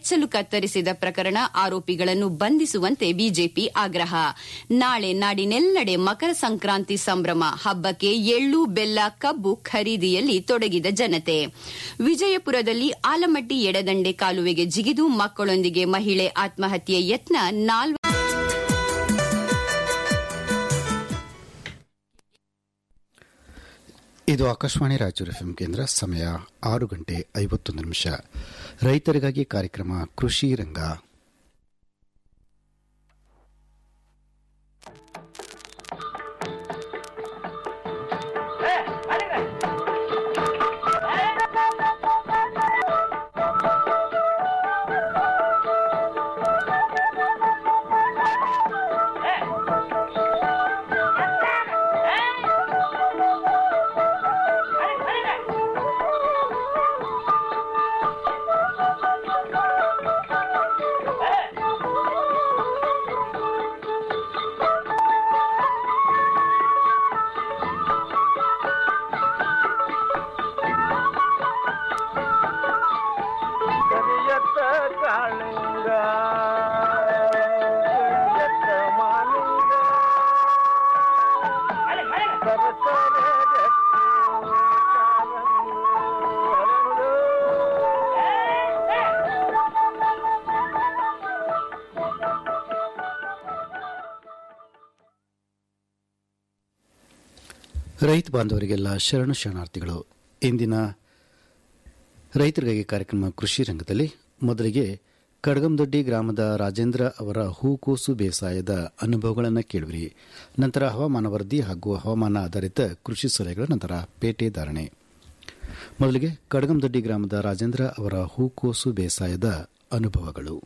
ಕೆಚ್ಚಲು ಕತ್ತರಿಸಿದ ಪ್ರಕರಣ ಆರೋಪಿಗಳನ್ನು ಬಂಧಿಸುವಂತೆ ಬಿಜೆಪಿ ಆಗ್ರಹ ನಾಳೆ ನಾಡಿನೆಲ್ಲೆಡೆ ಮಕರ ಸಂಕ್ರಾಂತಿ ಸಂಭ್ರಮ ಹಬ್ಬಕ್ಕೆ ಎಳ್ಳು ಬೆಲ್ಲ ಕಬ್ಬು ಖರೀದಿಯಲ್ಲಿ ತೊಡಗಿದ ಜನತೆ ವಿಜಯಪುರದಲ್ಲಿ ಆಲಮಟ್ಟಿ ಎಡದಂಡೆ ಕಾಲುವೆಗೆ ಜಿಗಿದು ಮಕ್ಕಳೊಂದಿಗೆ ಮಹಿಳೆ ಆತ್ಮಹತ್ಯೆ ಯತ್ನ ನಾಲ್ವರು ಇದು ಆಕಾಶವಾಣಿ ರಾಯಚೂರು ಎಫ್ಎಂ ಕೇಂದ್ರ ಸಮಯ ಆರು ಗಂಟೆ ಐವತ್ತೊಂದು ನಿಮಿಷ ರೈತರಿಗಾಗಿ ಕಾರ್ಯಕ್ರಮ ಕೃಷಿ ರಂಗ ಕರಿಯತ್ತ ಕಾಳಿಂಗ ಕರಿಯತ್ತ ಮಾಲಿಂಗ ಸರಸರ ಗಟ್ಟಿ ಕಾರಂಗು ಹರಳು. ರೈತ ಬಾಂಧವರಿಗೆಲ್ಲ ಶರಣು ಶರಣಾರ್ಥಿಗಳು ಇಂದಿನ ರೈತರಿಗಾಗಿ ಕಾರ್ಯಕ್ರಮ ಕೃಷಿ ರಂಗದಲ್ಲಿ ಮೊದಲಿಗೆ ಕಡಗಂದೊಡ್ಡಿ ಗ್ರಾಮದ ರಾಜೇಂದ್ರ ಅವರ ಹೂಕೋಸು ಬೇಸಾಯದ ಅನುಭವಗಳನ್ನು ಕೇಳುವಿರಿ ನಂತರ ಹವಾಮಾನ ವರದಿ ಹಾಗೂ ಹವಾಮಾನ ಆಧಾರಿತ ಕೃಷಿ ಸಲಹೆಗಳ ನಂತರ ಪೇಟೆ ಧಾರಣೆ ಮೊದಲಿಗೆ ಕಡಗಂದೊಡ್ಡಿ ಗ್ರಾಮದ ರಾಜೇಂದ್ರ ಅವರ ಹೂಕೋಸು ಬೇಸಾಯದ ಅನುಭವಗಳು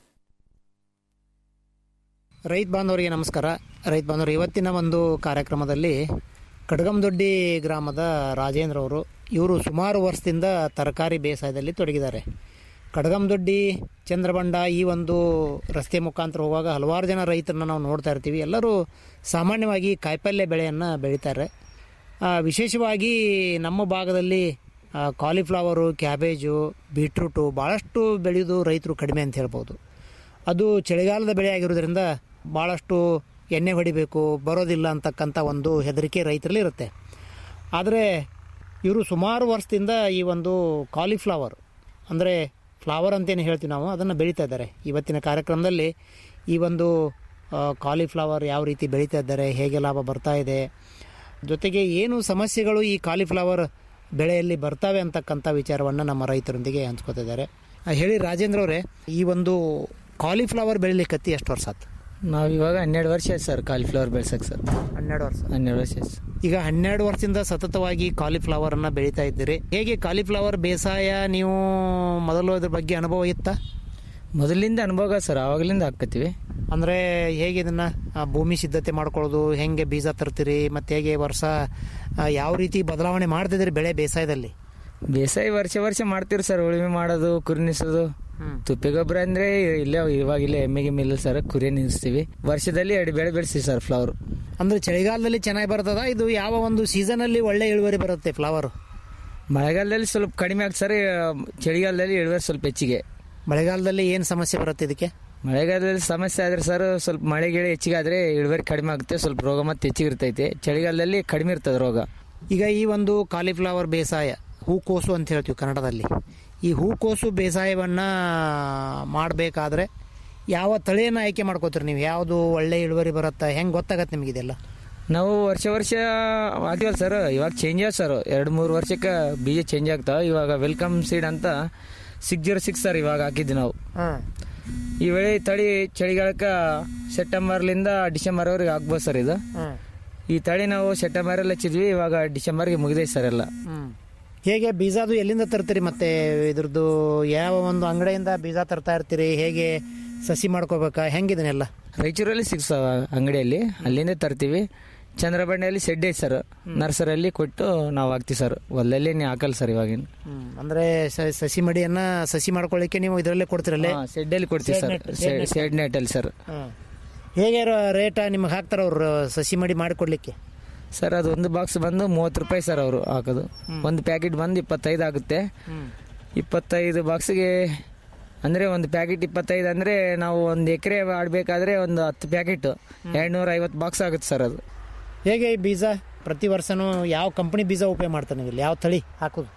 ರೈತ ಬಾಂಧವರಿಗೆ ನಮಸ್ಕಾರ ರೈತ ಬಾಂಧವರು ಇವತ್ತಿನ ಒಂದು ಕಾರ್ಯಕ್ರಮದಲ್ಲಿ ಕಡಗಂದೊಡ್ಡಿ ಗ್ರಾಮದ ರಾಜೇಂದ್ರ ಅವರು ಇವರು ಸುಮಾರು ವರ್ಷದಿಂದ ತರಕಾರಿ ಬೇಸಾಯದಲ್ಲಿ ತೊಡಗಿದ್ದಾರೆ ಕಡಗಂದೊಡ್ಡಿ ಚಂದ್ರಬಂಡ ಈ ಒಂದು ರಸ್ತೆ ಮುಖಾಂತರ ಹೋಗುವಾಗ ಹಲವಾರು ಜನ ರೈತರನ್ನ ನಾವು ನೋಡ್ತಾ ಇರ್ತೀವಿ ಎಲ್ಲರೂ ಸಾಮಾನ್ಯವಾಗಿ ಕಾಯಿಪಲ್ಯ ಬೆಳೆಯನ್ನು ಬೆಳೀತಾರೆ ಆ, ವಿಶೇಷವಾಗಿ ನಮ್ಮ ಭಾಗದಲ್ಲಿ ಆ, ಕಾಲಿಫ್ಲವರು ಕ್ಯಾಬೇಜು ಬೀಟ್ರೂಟು ಭಾಳಷ್ಟು ಬೆಳೆಯೋದು ರೈತರು ಕಡಿಮೆ ಅಂತ ಹೇಳ್ಬೋದು ಅದು ಚಳಿಗಾಲದ ಬೆಳೆ ಆಗಿರೋದ್ರಿಂದ ಭಾಳಷ್ಟು ಎಣ್ಣೆ ಹೊಡಿಬೇಕು ಬರೋದಿಲ್ಲ ಅಂತಕ್ಕಂಥ ಒಂದು ಹೆದರಿಕೆ ರೈತರಲ್ಲಿ ಇರುತ್ತೆ ಆದರೆ ಇವರು ಸುಮಾರು ವರ್ಷದಿಂದ ಈ ಒಂದು ಕಾಲಿಫ್ಲವರ್ ಅಂದರೆ ಫ್ಲವರ್ ಅಂತೇನು ಹೇಳ್ತೀವಿ ನಾವು ಅದನ್ನು ಬೆಳೀತಾ ಇದ್ದಾರೆ ಇವತ್ತಿನ ಕಾರ್ಯಕ್ರಮದಲ್ಲಿ ಈ ಒಂದು ಆ, ಕಾಲಿಫ್ಲವರ್ ಯಾವ ರೀತಿ ಬೆಳೀತಾ ಇದ್ದಾರೆ ಹೇಗೆ ಲಾಭ ಬರ್ತಾ ಇದೆ ಜೊತೆಗೆ ಏನು ಸಮಸ್ಯೆಗಳು ಈ ಕಾಲಿಫ್ಲವರ್ ಬೆಳೆಯಲ್ಲಿ ಬರ್ತವೆ ಅಂತಕ್ಕಂಥ ವಿಚಾರವನ್ನು ನಮ್ಮ ರೈತರೊಂದಿಗೆ ಹಂಚ್ಕೋತಿದ್ದಾರೆ ಆ, ಹೇಳಿ ರಾಜೇಂದ್ರ ಅವರೇ ಈ ಒಂದು ಕಾಲಿಫ್ಲವರ್ ಬೆಳಿಲಿಕ್ಕತ್ತಿ ಎಷ್ಟು ವರ್ಷ ಆಯ್ತು ನಾವು ಇವಾಗ ಹನ್ನೆರಡು ವರ್ಷ ಆಯ್ತು ಸರ್ ಕಾಲಿಫ್ಲವರ್ ಬೆಳ್ಸಕ್ಕೆ ಸರ್ ಹನ್ನೆರಡು ವರ್ಷ ಹನ್ನೆರಡು ವರ್ಷ ಆಯ್ತು ಸರ್. ಈಗ ಹನ್ನೆರಡು ವರ್ಷದಿಂದ ಸತತವಾಗಿ ಕಾಲಿಫ್ಲವರ್ ಅನ್ನ ಬೆಳೀತಾ ಇದ್ದೀರಿ ಹೇಗೆ ಕಾಲಿಫ್ಲವರ್ ಬೇಸಾಯ ನೀವು ಮೊದಲು ಅದ್ರ ಬಗ್ಗೆ ಅನುಭವ ಇತ್ತ ಮೊದಲಿಂದ ಅನುಭವ ಸರ್ ಆವಾಗಲಿಂದ ಹಾಕತ್ತೀವಿ ಅಂದ್ರೆ ಹೇಗೆ ಇದನ್ನ ಆ, ಭೂಮಿ ಸಿದ್ಧತೆ ಮಾಡ್ಕೊಳ್ಳೋದು ಹೆಂಗೆ ಬೀಜ ತರ್ತೀರಿ ಮತ್ತೆ ಹೇಗೆ ವರ್ಷ ಆ, ಯಾವ ರೀತಿ ಬದಲಾವಣೆ ಮಾಡ್ತಿದ್ದೀರಿ ಬೆಳೆ ಬೇಸಾಯದಲ್ಲಿ ಬೇಸಾಯ ವರ್ಷ ವರ್ಷ ಮಾಡ್ತೀವಿ ಸರ್ ಉಳುಮೆ ಮಾಡೋದು ಕುರಿ ನಿಲ್ಸೋದು ತುಪ್ಪಿ ಗೊಬ್ಬರ ಅಂದ್ರೆ ಇಲ್ಲೇ ಇವಾಗ ಇಲ್ಲೇ ಎಮ್ಮೆಗೆ ಮಿಲ್ಲ ಸರ್ ಕುರಿ ನಿಲ್ಲಿಸ್ತೀವಿ ವರ್ಷದಲ್ಲಿ ಎರಡು ಬೆಳೆ ಬೆಳೆಸ್ತೀವಿ ಸರ್ ಫ್ಲವರ್ ಅಂದ್ರೆ ಚಳಿಗಾಲದಲ್ಲಿ ಚೆನ್ನಾಗಿ ಬರ್ತದ ಇದು ಯಾವ ಒಂದು ಸೀಸನ್ ಅಲ್ಲಿ ಒಳ್ಳೆ ಇಳುವರಿ ಬರುತ್ತೆ ಫ್ಲವರ್ ಮಳೆಗಾಲದಲ್ಲಿ ಸ್ವಲ್ಪ ಕಡಿಮೆ ಆಗ್ತದೆ ಸರ್ ಚಳಿಗಾಲದಲ್ಲಿ ಇಳುವರಿ ಸ್ವಲ್ಪ ಹೆಚ್ಚಿಗೆ ಮಳೆಗಾಲದಲ್ಲಿ ಏನು ಸಮಸ್ಯೆ ಬರುತ್ತೆ ಇದಕ್ಕೆ ಮಳೆಗಾಲದಲ್ಲಿ ಸಮಸ್ಯೆ ಆದ್ರೆ ಸರ್ ಸ್ವಲ್ಪ ಮಳೆ ಗಿಳೆ ಹೆಚ್ಚಿಗೆ ಆದ್ರೆ ಇಳುವರಿ ಕಡಿಮೆ ಆಗುತ್ತೆ ಸ್ವಲ್ಪ ರೋಗ ಮತ್ತೆ ಹೆಚ್ಚಿಗೆ ಇರ್ತೈತೆ ಚಳಿಗಾಲದಲ್ಲಿ ಕಡಿಮೆ ಇರ್ತದೆ ರೋಗ ಈಗ ಈ ಒಂದು ಕಾಲಿಫ್ಲವರ್ ಬೇಸಾಯ ಹೂಕೋಸು ಅಂತ ಹೇಳ್ತೀವಿ ಕನ್ನಡದಲ್ಲಿ ಈ ಹೂಕೋಸು ಬೇಸಾಯವನ್ನ ಮಾಡಬೇಕಾದ್ರೆ ಯಾವ ತಳಿಯನ್ನು ಆಯ್ಕೆ ಮಾಡ್ಕೋತೀರಿ ನೀವು ಯಾವುದು ಒಳ್ಳೆ ಇಳುವರಿ ಬರುತ್ತಾ ಹೆಂಗೆ ಗೊತ್ತಾಗತ್ತೆ ನಿಮಗೆ ಇದೆಲ್ಲ ನಾವು ವರ್ಷ ವರ್ಷ ಹಾಕಿವಲ್ಲ ಸರ್ ಇವಾಗ ಚೇಂಜ್ ಆಗ ಸರ್ ಎರಡು ಮೂರು ವರ್ಷಕ್ಕೆ ಬೀಜ ಚೇಂಜ್ ಆಗ್ತಾವ ಇವಾಗ ವೆಲ್ಕಮ್ ಸೀಡ್ ಅಂತ ಸಿಕ್ಸ್ ಜೀರೋ ಸಿಕ್ಸ್ ಸರ್ ಇವಾಗ ಹಾಕಿದ್ವಿ ನಾವು ಈ ವೇಳೆ ತಳಿ ಚಳಿಗಾಲಕ್ಕೆ ಸೆಪ್ಟೆಂಬರ್ಲಿಂದ ಡಿಸೆಂಬರ್ವರೆಗೆ ಆಗ್ಬೋದು ಸರ್ ಇದು ಈ ತಳಿ ನಾವು ಸೆಪ್ಟೆಂಬರಲ್ಲಿ ಹಚ್ಚಿದ್ವಿ ಇವಾಗ ಡಿಸೆಂಬರ್ಗೆ ಮುಗಿದೈತೆ ಸರ್ ಎಲ್ಲ ಹೇಗೆ ಬೀಜ ಅದು ಎಲ್ಲಿಂದ ತರ್ತೀರಿ ಮತ್ತೆ ಇದ್ರದ್ದು ಯಾವ ಒಂದು ಅಂಗಡಿಯಿಂದ ಬೀಜ ತರ್ತಾ ಇರ್ತೀರಿ ಹೇಗೆ ಸಸಿ ಮಾಡ್ಕೋಬೇಕಾ ಹೆಂಗಿದನ್ನೆಲ್ಲ ರಾಯಚೂರಲ್ಲಿ ಸಿಗ್ತಾವ ಅಂಗಡಿಯಲ್ಲಿ ಅಲ್ಲಿಂದ ತರ್ತೀವಿ ಚಂದ್ರಬಂಡೆಯಲ್ಲಿ ಶೆಡ್ ಐತೆ ಸರ್ ನರ್ಸರಿಯಲ್ಲಿ ಕೊಟ್ಟು ನಾವು ಹಾಕ್ತೀವಿ ಸರ್ ಹೊಲದಲ್ಲಿ ನೀವು ಹಾಕಲ್ಲ ಸರ್ ಇವಾಗಿನ ಅಂದ್ರೆ ಸ- ಸಸಿ ಮಡಿಯನ್ನ ಸಸಿ ಮಾಡ್ಕೊಳ್ಳಿಕ್ಕೆ ನೀವು ಇದರಲ್ಲೇ ಕೊಡ್ತಿರಲ್ಲೇ ಶೆಡ್ಡಲ್ಲಿ ಕೊಡ್ತೀವಿ ಸರ್ ಶೆಡ್ ನೆಟ್ಟಲ್ಲಿ ಸರ್ ಹೇಗೆ ರೇಟ ನಿಮ್ಗೆ ಹಾಕ್ತಾರ ಅವ್ರು ಸಸಿ ಮಡಿ ಮಾಡಿಕೊಡ್ಲಿಕ್ಕೆ ಸರ್ ಅದು ಒಂದು ಬಾಕ್ಸ್ ಬಂದು ಮೂವತ್ತು ರೂಪಾಯಿ ಸರ್ ಅವರು ಹಾಕೋದು ಒಂದು ಪ್ಯಾಕೆಟ್ ಬಂದು ಇಪ್ಪತ್ತೈದು ಆಗುತ್ತೆ ಇಪ್ಪತ್ತೈದು ಬಾಕ್ಸಿಗೆ ಅಂದ್ರೆ ಒಂದು ಪ್ಯಾಕೆಟ್ ಇಪ್ಪತ್ತೈದು ಅಂದ್ರೆ ನಾವು ಒಂದು ಎಕರೆ ಆಡ್ಬೇಕಾದ್ರೆ ಒಂದು ಹತ್ತು ಪ್ಯಾಕೆಟ್ ಎರಡ್ನೂರ ಐವತ್ತು ಬಾಕ್ಸ್ ಆಗುತ್ತೆ ಸರ್ ಅದು ಹೇಗೆ ಈ ಬೀಜ ಪ್ರತಿ ವರ್ಷನೂ ಯಾವ ಕಂಪನಿ ಬೀಜ ಉಪಯೋಗ ಮಾಡ್ತಾರೆ ನೀವು ಇಲ್ಲಿ ಯಾವ ತಳಿ ಹಾಕೋದು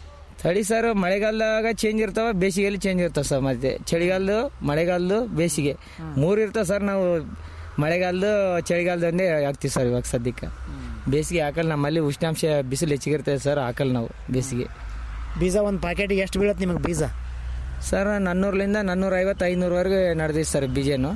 ತಳಿ ಸರ್ ಮಳೆಗಾಲದಾಗ ಚೇಂಜ್ ಇರ್ತಾವ ಬೇಸಿಗೆಯಲ್ಲಿ ಚೇಂಜ್ ಇರ್ತಾವ ಸರ್ ಮತ್ತೆ ಚಳಿಗಾಲದ್ದು ಮಳೆಗಾಲದ್ದು ಬೇಸಿಗೆ ಮೂರು ಇರ್ತಾವ ಸರ್ ನಾವು ಮಳೆಗಾಲದ್ದು ಚಳಿಗಾಲದಂದೇ ಹಾಕ್ತೀವಿ ಸರ್ ಇವಾಗ ಸದ್ಯಕ್ಕೆ ಬೇಸಿಗೆ ಹಾಕಲ್ಲ ನಮ್ಮಲ್ಲಿ ಉಷ್ಣಾಂಶ ಬಿಸಿಲು ಹೆಚ್ಚಿಗಿರ್ತದೆ ಸರ್ ಹಾಕಲ್ಲ ನಾವು ಬೇಸಿಗೆ ಬೀಜ ಒಂದು ಪ್ಯಾಕೆಟಿಗೆ ಎಷ್ಟು ಬೀಳತ್ತೆ ನಿಮಗೆ ಬೀಜ ಸರ್ ನಾನ್ನೂರಲಿಂದ ನಾನ್ನೂರ ಐವತ್ತು ಐನೂರವರೆಗೆ ನಡೆದೈತೆ ಸರ್ ಬೀಜನು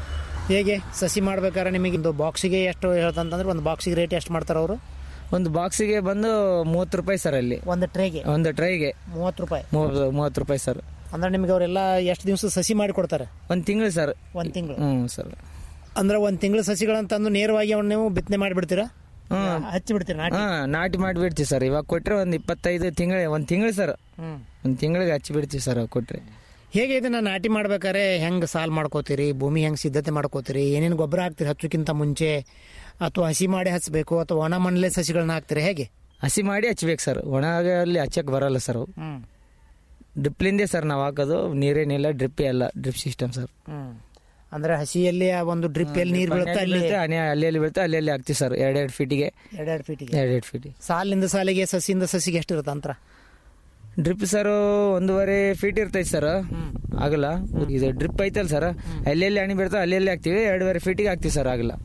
ಹೇಗೆ ಸಸಿ ಮಾಡ್ಬೇಕಾದ್ರೆ ನಿಮಗೆ ಒಂದು ಬಾಕ್ಸಿಗೆ ಎಷ್ಟು ಹೇಳ್ತಂತಂದ್ರೆ ಒಂದು ಬಾಕ್ಸಿಗೆ ರೇಟ್ ಎಷ್ಟು ಮಾಡ್ತಾರೆ ಅವರು ಒಂದು ಬಾಕ್ಸಿಗೆ ಬಂದು ಮೂವತ್ತು ರೂಪಾಯಿ ಸರ್ ಅಲ್ಲಿ ಒಂದು ಟ್ರೇಗೆ ಒಂದು ಟ್ರೈಗೆ ಮೂವತ್ತು ರೂಪಾಯಿ ಮೂವತ್ತು ಮೂವತ್ತು ರೂಪಾಯಿ ಸರ್ ಅಂದ್ರೆ ನಿಮಗೆ ಅವರೆಲ್ಲ ಎಷ್ಟು ದಿವಸ ಸಸಿ ಮಾಡಿ ಕೊಡ್ತಾರೆ ಒಂದು ತಿಂಗಳು ಸರ್ ಒಂದು ತಿಂಗಳು ಹ್ಞೂ ಸರ್ ಅಂದ್ರೆ ಒಂದು ತಿಂಗಳು ಸಸಿಗಳಂತಂದು ನೇರವಾಗಿ ಅವನ್ನ ನೀವು ಬಿತ್ತನೆ ಮಾಡಿಬಿಡ್ತೀರಾ ಹ್ಮ್. ಹಚ್ಚಿ ಬಿಡ್ತೀರಾ ನಾಟಿ ಹಾ ನಾಟಿ ಮಾಡಿಬಿಡ್ತೀವಿ ಸರ್ ಇವಾಗ ಕೊಟ್ರೆ ಒಂದು ಇಪ್ಪತ್ತೈದು ತಿಂಗಳು ಒಂದು ತಿಂಗಳು ಸರ್ ಹ್ಮ್ ಒಂದು ತಿಂಗಳಿಗೆ ಹಚ್ಚಿ ಬಿಡ್ತೀವಿ ಸರ್ ಅವಾಗ ಕೊಟ್ರೆ ಹೇಗೆ ಇದನ್ನ ನಾಟಿ ಮಾಡ್ಬೇಕಾದ್ರೆ ಹೆಂಗೆ ಸಾಲ್ ಮಾಡ್ಕೋತೀರಿ ಭೂಮಿ ಹೆಂಗೆ ಸಿದ್ಧತೆ ಮಾಡ್ಕೋತೀರಿ ಏನೇನು ಗೊಬ್ಬರ ಹಾಕ್ತೀರಿ ಹಚ್ಚೋಕ್ಕಿಂತ ಮುಂಚೆ ಅಥವಾ ಹಸಿ ಮಾಡಿ ಹಚ್ಚಬೇಕು ಅಥವಾ ಒಣ ಮಣ್ಣಲೆ ಸಸಿಗಳನ್ನ ಹಾಕ್ತೀರಿ ಹೇಗೆ ಹಸಿ ಮಾಡಿ ಹಚ್ಬೇಕು ಸರ್ ಒಣಗಲ್ಲಿ ಹಚ್ಚಕ್ ಬರಲ್ಲ ಸರ್ ಅವು ಹ್ಮ್ ಡ್ರಿಪ್ಲಿಂದೇ ಸರ್ ನಾವು ಹಾಕೋದು ನೀರೇನಿಲ್ಲ ಡ್ರಿಪ್ ಎಲ್ಲ ಡ್ರಿಪ್ ಸಿಸ್ಟಮ್ ಸರ್ ಹ್ಮ್ ಅಂದ್ರೆ ಹಸಿಯಲ್ಲಿ ಆ ಒಂದು ಡ್ರಿಪ್ ಎಲ್ಲಿ ನೀರು ಬೀಳುತ್ತೆ ಅಲ್ಲಿ ಬೀಳುತ್ತೆ ಹನಿ ಅಲ್ಲಿ ಅಲ್ಲಿ ಬೀಳುತ್ತೆ ಅಲ್ಲಿ ಅಲ್ಲಿ ಹಾಕ್ತೀವಿ ಸರ್ ಎರಡೆರಡು ಫೀಟಿಗೆ ಎರಡೆರಡು ಫೀಟಿಗೆ ಎರಡೆರಡು ಫೀಟಿಗೆ ಸಾಲಿಂದ ಸಾಲಿಗೆ ಸಸಿಯಿಂದ ಸಸಿಗೆ ಎಷ್ಟಿರುತ್ತೆ ಅಂತರ ಡ್ರಿಪ್ ಸರ್ ಒಂದೂವರೆ ಫೀಟ್ ಇರ್ತೈತೆ ಸರ್ ಆಗಲ್ಲ ಇದು ಡ್ರಿಪ್ ಐತಲ್ಲ ಸರ್ ಎಲ್ಲೆಲ್ಲಿ ಹನಿ ಬೀಳ್ತಾವೆ ಅಲ್ಲಿ ಹಾಕ್ತಿವಿ ಎರಡೂವರೆ ಫೀಟಿಗೆ ಹಾಕ್ತಿವಿ ಸರ್ ಆಗಲ್ಲ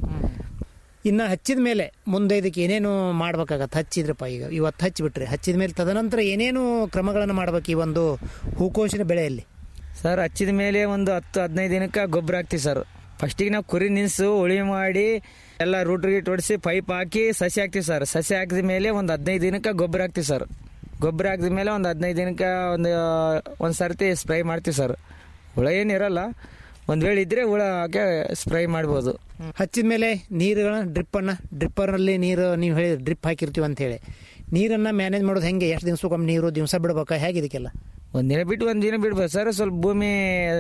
ಇನ್ನು ಹಚ್ಚಿದ ಮೇಲೆ ಮುಂದೆ ಇದಕ್ಕೆ ಏನೇನು ಮಾಡ್ಬೇಕಾಗತ್ತೆ ಹಚ್ಚಿದ್ರಪ್ಪ ಈಗ ಇವತ್ತು ಹಚ್ಚಿಬಿಟ್ರಿ ಹಚ್ಚಿದ ಮೇಲೆ ತದನಂತರ ಏನೇನು ಕ್ರಮಗಳನ್ನು ಮಾಡ್ಬೇಕು ಈ ಒಂದು ಹೂಕೋಶಿನ ಬೆಳೆಯಲ್ಲಿ ಸರ್ ಹಚ್ಚಿದ ಮೇಲೆ ಒಂದು ಹತ್ತು ಹದಿನೈದು ದಿನಕ್ಕೆ ಗೊಬ್ಬರ ಹಾಕ್ತಿವಿ ಸರ್ ಫಸ್ಟಿಗೆ ನಾವು ಕುರಿ ನಿನ್ಸು ಉಳಿ ಮಾಡಿ ಎಲ್ಲ ರೂಟ್ ಗೀಟ್ ಹೊಡಿಸಿ ಪೈಪ್ ಹಾಕಿ ಸಸಿ ಹಾಕ್ತಿವಿ ಸರ್ ಸಸಿ ಹಾಕಿದ ಮೇಲೆ ಒಂದು ಹದಿನೈದು ದಿನಕ್ಕೆ ಗೊಬ್ಬರ ಹಾಕ್ತಿವಿ ಸರ್ ಗೊಬ್ಬರ ಹಾಕಿದ ಮೇಲೆ ಒಂದು ಹದಿನೈದು ದಿನಕ್ಕೆ ಒಂದು ಒಂದು ಸರ್ತಿ ಸ್ಪ್ರೇ ಮಾಡ್ತೀವಿ ಸರ್ ಹುಳ ಏನಿರಲ್ಲ ಒಂದು ವೇಳೆ ಇದ್ರೆ ಹುಳ ಹಾಕಿ ಸ್ಪ್ರೇ ಮಾಡ್ಬೋದು ಹಚ್ಚಿದ ಮೇಲೆ ನೀರುಗಳನ್ನ ಡ್ರಿಪ್ಪನ್ನು ಡ್ರಿಪ್ಪರಲ್ಲಿ ನೀರು ನೀವು ಹೇಳಿ ಡ್ರಿಪ್ ಹಾಕಿರ್ತೀವಿ ಅಂತ ಹೇಳಿ ನೀರನ್ನು ಮ್ಯಾನೇಜ್ ಮಾಡೋದು ಹೆಂಗೆ ಎಷ್ಟು ದಿವ್ಸಕ್ಕೊಮ್ಮೆ ನೀರು ದಿವಸ ಬಿಡ್ಬೇಕಾ ಹೇಗೆ ಇದಕ್ಕೆಲ್ಲ ಒಂದ್ ದಿನ ಬಿಟ್ಟು ಒಂದ್ ದಿನ ಬಿಡ್ಬೋದು ಸರ್ ಸ್ವಲ್ಪ ಭೂಮಿ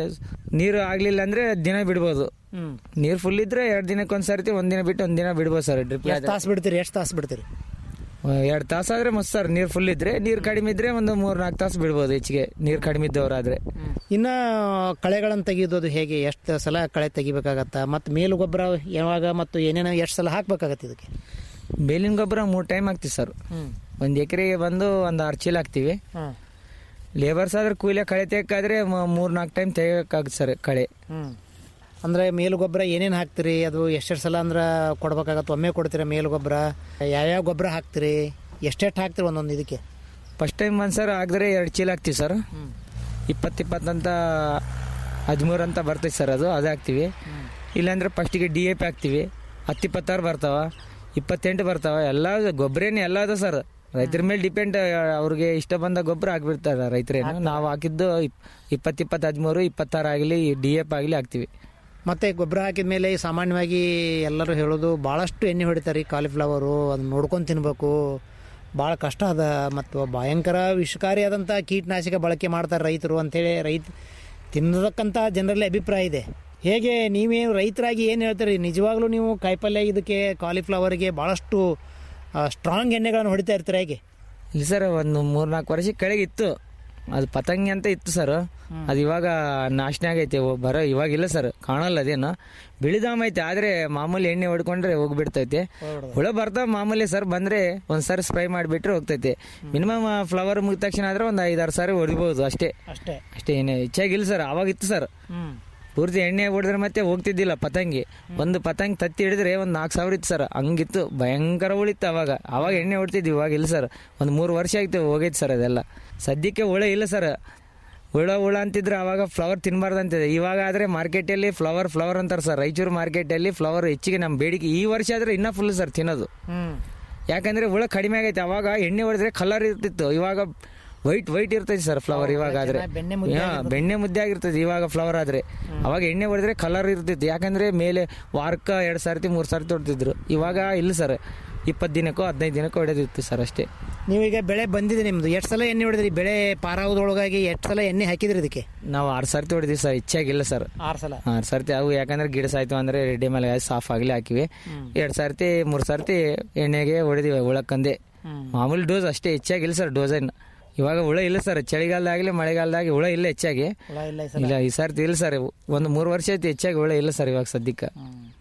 ನೀರು ಆಗ್ಲಿಲ್ಲ ಅಂದ್ರೆ ದಿನ ಬಿಡ್ಬೋದು ಹ್ಞೂ ನೀರು ಫುಲ್ ಇದ್ರೆ ಎರಡು ದಿನಕ್ಕೆ ಒಂದ್ ಸರ್ತಿ ಒಂದ್ ದಿನ ಬಿಟ್ಟು ಒಂದ್ ದಿನ ಬಿಡ್ಬೋದು ಸರ್ ಡ್ರಿಪ್ ಎಷ್ಟು ತಾಸು ಬಿಡ್ತೀರಿ ಎಷ್ಟು ತಾಸು ಬಿಡ್ತೀರಿ ಎರಡು ತಾಸು ಆದ್ರೆ ಮಸ್ತ್ ಸರ್ ನೀರು ಫುಲ್ ಇದ್ರೆ ನೀರು ಕಡಿಮೆ ಇದ್ರೆ ಒಂದು ಮೂರ್ ನಾಲ್ಕು ತಾಸು ಬಿಡ್ಬೋದು ಹೆಚ್ಚಿಗೆ ನೀರು ಕಡಿಮೆ ಇದ್ದವರಾದ್ರೆ ಇನ್ನು ಕಳೆಗಳನ್ನು ತೆಗೆಯೋದು ಹೇಗೆ ಎಷ್ಟು ಸಲ ಕಳೆ ತೆಗಿಬೇಕಾಗತ್ತಾ ಮತ್ತು ಮೇಲು ಗೊಬ್ಬರ ಯಾವಾಗ ಮತ್ತು ಏನೇನೋ ಎಷ್ಟು ಸಲ ಹಾಕ್ಬೇಕಾಗತ್ತೆ ಇದಕ್ಕೆ ಬೇಲಿನ ಗೊಬ್ಬರ ಮೂರ್ ಟೈಮ್ ಹಾಕ್ತಿವಿ ಸರ್ ಹ್ಞೂ ಒಂದ್ ಎಕರೆಗೆ ಬಂದು ಒಂದ್ ಆರು ಚೀಲ ಹಾಕ್ತಿವಿ ಹಾಂ ಲೇಬರ್ಸ್ ಆದ್ರೆ ಕೂಲಿ ಕಳೆ ತೆಗಕ್ಕಾದ್ರೆ ಮೂರ್ ನಾಲ್ಕು ಟೈಮ್ ತೆಗಕ್ಕಾಗುತ್ತೆ ಸರ್ ಕಳೆ ಹ್ಞೂ ಅಂದರೆ ಮೇಲು ಗೊಬ್ಬರ ಏನೇನು ಹಾಕ್ತೀರಿ ಅದು ಎಷ್ಟೆಷ್ಟು ಸಲ ಅಂದ್ರೆ ಕೊಡ್ಬೇಕಾಗತ್ತೆ ಒಮ್ಮೆ ಕೊಡ್ತೀರಾ ಮೇಲು ಗೊಬ್ಬರ ಯಾವ್ಯಾವ ಗೊಬ್ಬರ ಹಾಕ್ತೀರಿ ಎಷ್ಟೆಷ್ಟು ಹಾಕ್ತೀರಿ ಒಂದೊಂದು ಇದಕ್ಕೆ ಫಸ್ಟ್ ಟೈಮ್ ಬಂದ್ ಸರ್ ಹಾಕಿದ್ರೆ ಎರಡು ಚೀಲ ಹಾಕ್ತಿವಿ ಸರ್ ಇಪ್ಪತ್ತು ಇಪ್ಪತ್ತಂತ ಹದಿಮೂರು ಅಂತ ಬರ್ತೈತೆ ಸರ್ ಅದು ಅದು ಹಾಕ್ತಿವಿ ಇಲ್ಲಾಂದ್ರೆ ಫಸ್ಟಿಗೆ ಡಿ ಎ ಪಿ ಹಾಕ್ತಿವಿ ಹತ್ತು ಇಪ್ಪತ್ತಾರು ಬರ್ತಾವ ಇಪ್ಪತ್ತೆಂಟು ಬರ್ತಾವ ಎಲ್ಲ ಗೊಬ್ಬರೇನು ಎಲ್ಲ ಅದ ಸರ್ ರೈತರ ಮೇಲೆ ಡಿಪೆಂಡ್ ಅವ್ರಿಗೆ ಇಷ್ಟ ಬಂದ ಗೊಬ್ಬರ ಹಾಕ್ಬಿಡ್ತಾರೆ ರೈತರೇನು ನಾವು ಹಾಕಿದ್ದು ಇಪ್ಪತ್ತು ಇಪ್ಪತ್ತು ಹದಿಮೂರು ಇಪ್ಪತ್ತಾರು ಆಗಲಿ ಡಿ ಎ ಪಿ ಆಗಲಿ ಹಾಕ್ತಿವಿ ಮತ್ತು ಗೊಬ್ಬರ ಹಾಕಿದ ಮೇಲೆ ಸಾಮಾನ್ಯವಾಗಿ ಎಲ್ಲರೂ ಹೇಳೋದು ಭಾಳಷ್ಟು ಎಣ್ಣೆ ಹೊಡಿತಾರೆ ಈ ಕಾಲಿಫ್ಲವರು ಅದನ್ನ ನೋಡ್ಕೊಂಡು ತಿನ್ಬೇಕು ಭಾಳ ಕಷ್ಟ ಅದ ಮತ್ತು ಭಯಂಕರ ವಿಷಕಾರಿಯಾದಂಥ ಕೀಟನಾಶಕ ಬಳಕೆ ಮಾಡ್ತಾರೆ ರೈತರು ಅಂತೇಳಿ ರೈತ ತಿನ್ನತಕ್ಕಂಥ ಜನರಲ್ಲಿ ಅಭಿಪ್ರಾಯ ಇದೆ ಹೇಗೆ ನೀವೇನು ರೈತರಾಗಿ ಏನು ಹೇಳ್ತೀರಿ ನಿಜವಾಗ್ಲೂ ನೀವು ಕಾಯಿಪಲ್ಯ ಇದಕ್ಕೆ ಕಾಲಿಫ್ಲವರ್ಗೆ ಭಾಳಷ್ಟು ಸ್ಟ್ರಾಂಗ್ ಎಣ್ಣೆಗಳನ್ನು ಹೊಡಿತಾ ಇರ್ತೀರ ಹೇಗೆ ಇಲ್ಲ ಸರ್ ಒಂದು ಮೂರ್ನಾಲ್ಕು ವರ್ಷ ಕೆಳಗೆ ಇತ್ತು ಅದು ಪತಂಗಿ ಅಂತ ಇತ್ತು ಸರ್ ಅದು ಇವಾಗ ನಾಶನ ಆಗೈತೆ ಓ- ಬರೋ ಇವಾಗಿಲ್ಲ ಸರ್ ಕಾಣಲ್ಲ ಅದೇನು ಬಿಳಿದಾಮ ಐತೆ ಆದ್ರೆ ಮಾಮೂಲಿ ಎಣ್ಣೆ ಹೊಡ್ಕೊಂಡ್ರೆ ಹೋಗ್ಬಿಡ್ತೈತೆ ಹುಳ ಬರ್ತಾವ ಮಾಮೂಲಿ ಸರ್ ಬಂದ್ರೆ ಒಂದ್ ಸಾರಿ ಸ್ಪ್ರೈ ಮಾಡಿಬಿಟ್ರೆ ಹೋಗ್ತೈತೆ ಮಿನಿಮಮ್ ಫ್ಲವರ್ ಮುಗಿದ ತಕ್ಷಣ ಆದ್ರೆ ಒಂದು ಐದಾರು ಸಾರಿ ಹೊಡಿಬೋದು ಅಷ್ಟೇ ಅಷ್ಟೇ ಅಷ್ಟೇ ಏನೇ ಹೆಚ್ಚಾಗಿಲ್ಲ ಸರ್ ಅವಾಗ ಇತ್ತು ಸರ್ ಹ್ಞೂ ಪೂರ್ತಿ ಎಣ್ಣೆ ಹೊಡೆದ್ರೆ ಮತ್ತೆ ಹೋಗ್ತಿದ್ದಿಲ್ಲ ಪತಂಗಿ ಒಂದು ಪತಂಗಿ ತತ್ತಿ ಹಿಡಿದ್ರೆ ಒಂದು ನಾಲ್ಕು ಸಾವಿರ ಇತ್ತು ಸರ್ ಹಂಗಿತ್ತು ಭಯಂಕರ ಉಳಿತ್ತು ಅವಾಗ ಅವಾಗ ಎಣ್ಣೆ ಹೊಡ್ತಿದ್ವಿ ಇವಾಗ ಇಲ್ಲ ಸರ್ ಒಂದು ಮೂರು ವರ್ಷ ಆಯ್ತು ಹೋಗೈತೆ ಸರ್ ಅದೆಲ್ಲ ಸದ್ಯಕ್ಕೆ ಹುಳ ಇಲ್ಲ ಸರ್ ಹುಳ ಹುಳ ಅಂತಿದ್ರೆ ಅವಾಗ ಫ್ಲವರ್ ತಿನ್ಬಾರ್ದಂತಿದೆ ಇವಾಗ ಆದ್ರೆ ಮಾರ್ಕೆಟಲ್ಲಿ ಫ್ಲವರ್ ಫ್ಲವರ್ ಅಂತಾರೆ ಸರ್ ರಾಯಚೂರು ಮಾರ್ಕೆಟಲ್ಲಿ ಫ್ಲವರ್ ಹೆಚ್ಚಿಗೆ ನಮ್ಮ ಬೇಡಿಕೆ ಈ ವರ್ಷ ಆದ್ರೆ ಇನ್ನೂ ಫುಲ್ ಸರ್ ತಿನ್ನೋದು ಹ್ಞೂ ಯಾಕಂದ್ರೆ ಹುಳ ಕಡಿಮೆ ಆಗೈತೆ ಅವಾಗ ಎಣ್ಣೆ ಹೊಡೆದ್ರೆ ಕಲರ್ ಇರ್ತಿತ್ತು ಇವಾಗ ವೈಟ್ ವೈಟ್ ಇರ್ತೈತಿ ಸರ್ ಫ್ಲವರ್ ಇವಾಗ ಆದ್ರೆ ಬೆಣ್ಣೆ ಮುದ್ದೆ ಹಾ, ಬೆಣ್ಣೆ ಮುದ್ದೆ ಆಗಿರ್ತೈತಿ ಇವಾಗ ಫ್ಲವರ್ ಆದ್ರೆ ಅವಾಗ ಎಣ್ಣೆ ಹೊಡೆದ್ರೆ ಕಲರ್ ಇರ್ತಿತ್ತು ಯಾಕಂದ್ರೆ ಮೇಲೆ ವಾರಕ್ಕ ಎರಡ್ ಸರ್ತಿ ಮೂರ್ ಸರ್ತಿ ಹೊಡ್ತಿದ್ರು ಇವಾಗ ಇಲ್ಲ ಸರ್ ಇಪ್ಪತ್ತು ದಿನಕ್ಕೋ ಹದಿನೈದು ದಿನಕ್ಕೋ ಹೊಡೆದಿತ್ತು ಸರ್ ಅಷ್ಟೇ ನೀವೀಗ ಬೆಳೆ ಬಂದಿದೆ ನಿಮ್ದು ಎಷ್ಟು ಸಲ ಎಣ್ಣೆ ಹೊಡೆದ್ರಿ ಬೆಳೆ ಪಾರಾವದೊಳಗಾಗಿ ಎಷ್ಟು ಸಲ ಎಣ್ಣೆ ಹಾಕಿದ್ರಿ ಇದಕ್ಕೆ ನಾವು ಆರು ಸರ್ತಿ ಹೊಡೆದಿವಿ ಸರ್ ಹೆಚ್ಚಾಗಿಲ್ಲ ಸರ್ ಆರು ಸಲ ಆರು ಸರ್ತಿ ಅವು ಯಾಕಂದ್ರೆ ಗಿಡ ಸಾಯ್ತು ಅಂದ್ರೆ ರೆಡ್ಡಿ ಮೇಲೆ ಸಾಫ್ ಆಗ್ಲಿ ಹಾಕಿವಿ ಎರಡ್ ಸರ್ತಿ ಮೂರ್ ಸರ್ತಿ ಎಣ್ಣೆಗೆ ಹೊಡೆದಿವಿ ಉಳಕ್ಕಂದೆ ಮಾಮೂಲಿ ಡೋಸ್ ಅಷ್ಟೇ ಹೆಚ್ಚಾಗಿಲ್ಲ ಸರ್ ಡೋಸ್ ಏನು ಇವಾಗ ಹುಳ ಇಲ್ಲ ಸರ್ ಚಳಿಗಾಲದಾಗಲಿ ಮಳೆಗಾಲದಾಗಿ ಹುಳ ಇಲ್ಲ ಹೆಚ್ಚಾಗಿ ಹುಳ ಇಲ್ಲ ಈ ಸಲ ಇಲ್ಲ ಈ ಸರ್ತಿ ಇಲ್ಲ ಸರ್ ಒಂದು ಮೂರು ವರ್ಷ ಐತಿ ಹೆಚ್ಚಾಗಿ ಹುಳ ಇಲ್ಲ ಸರ್ ಇವಾಗ ಸದ್ಯಕ್ಕೆ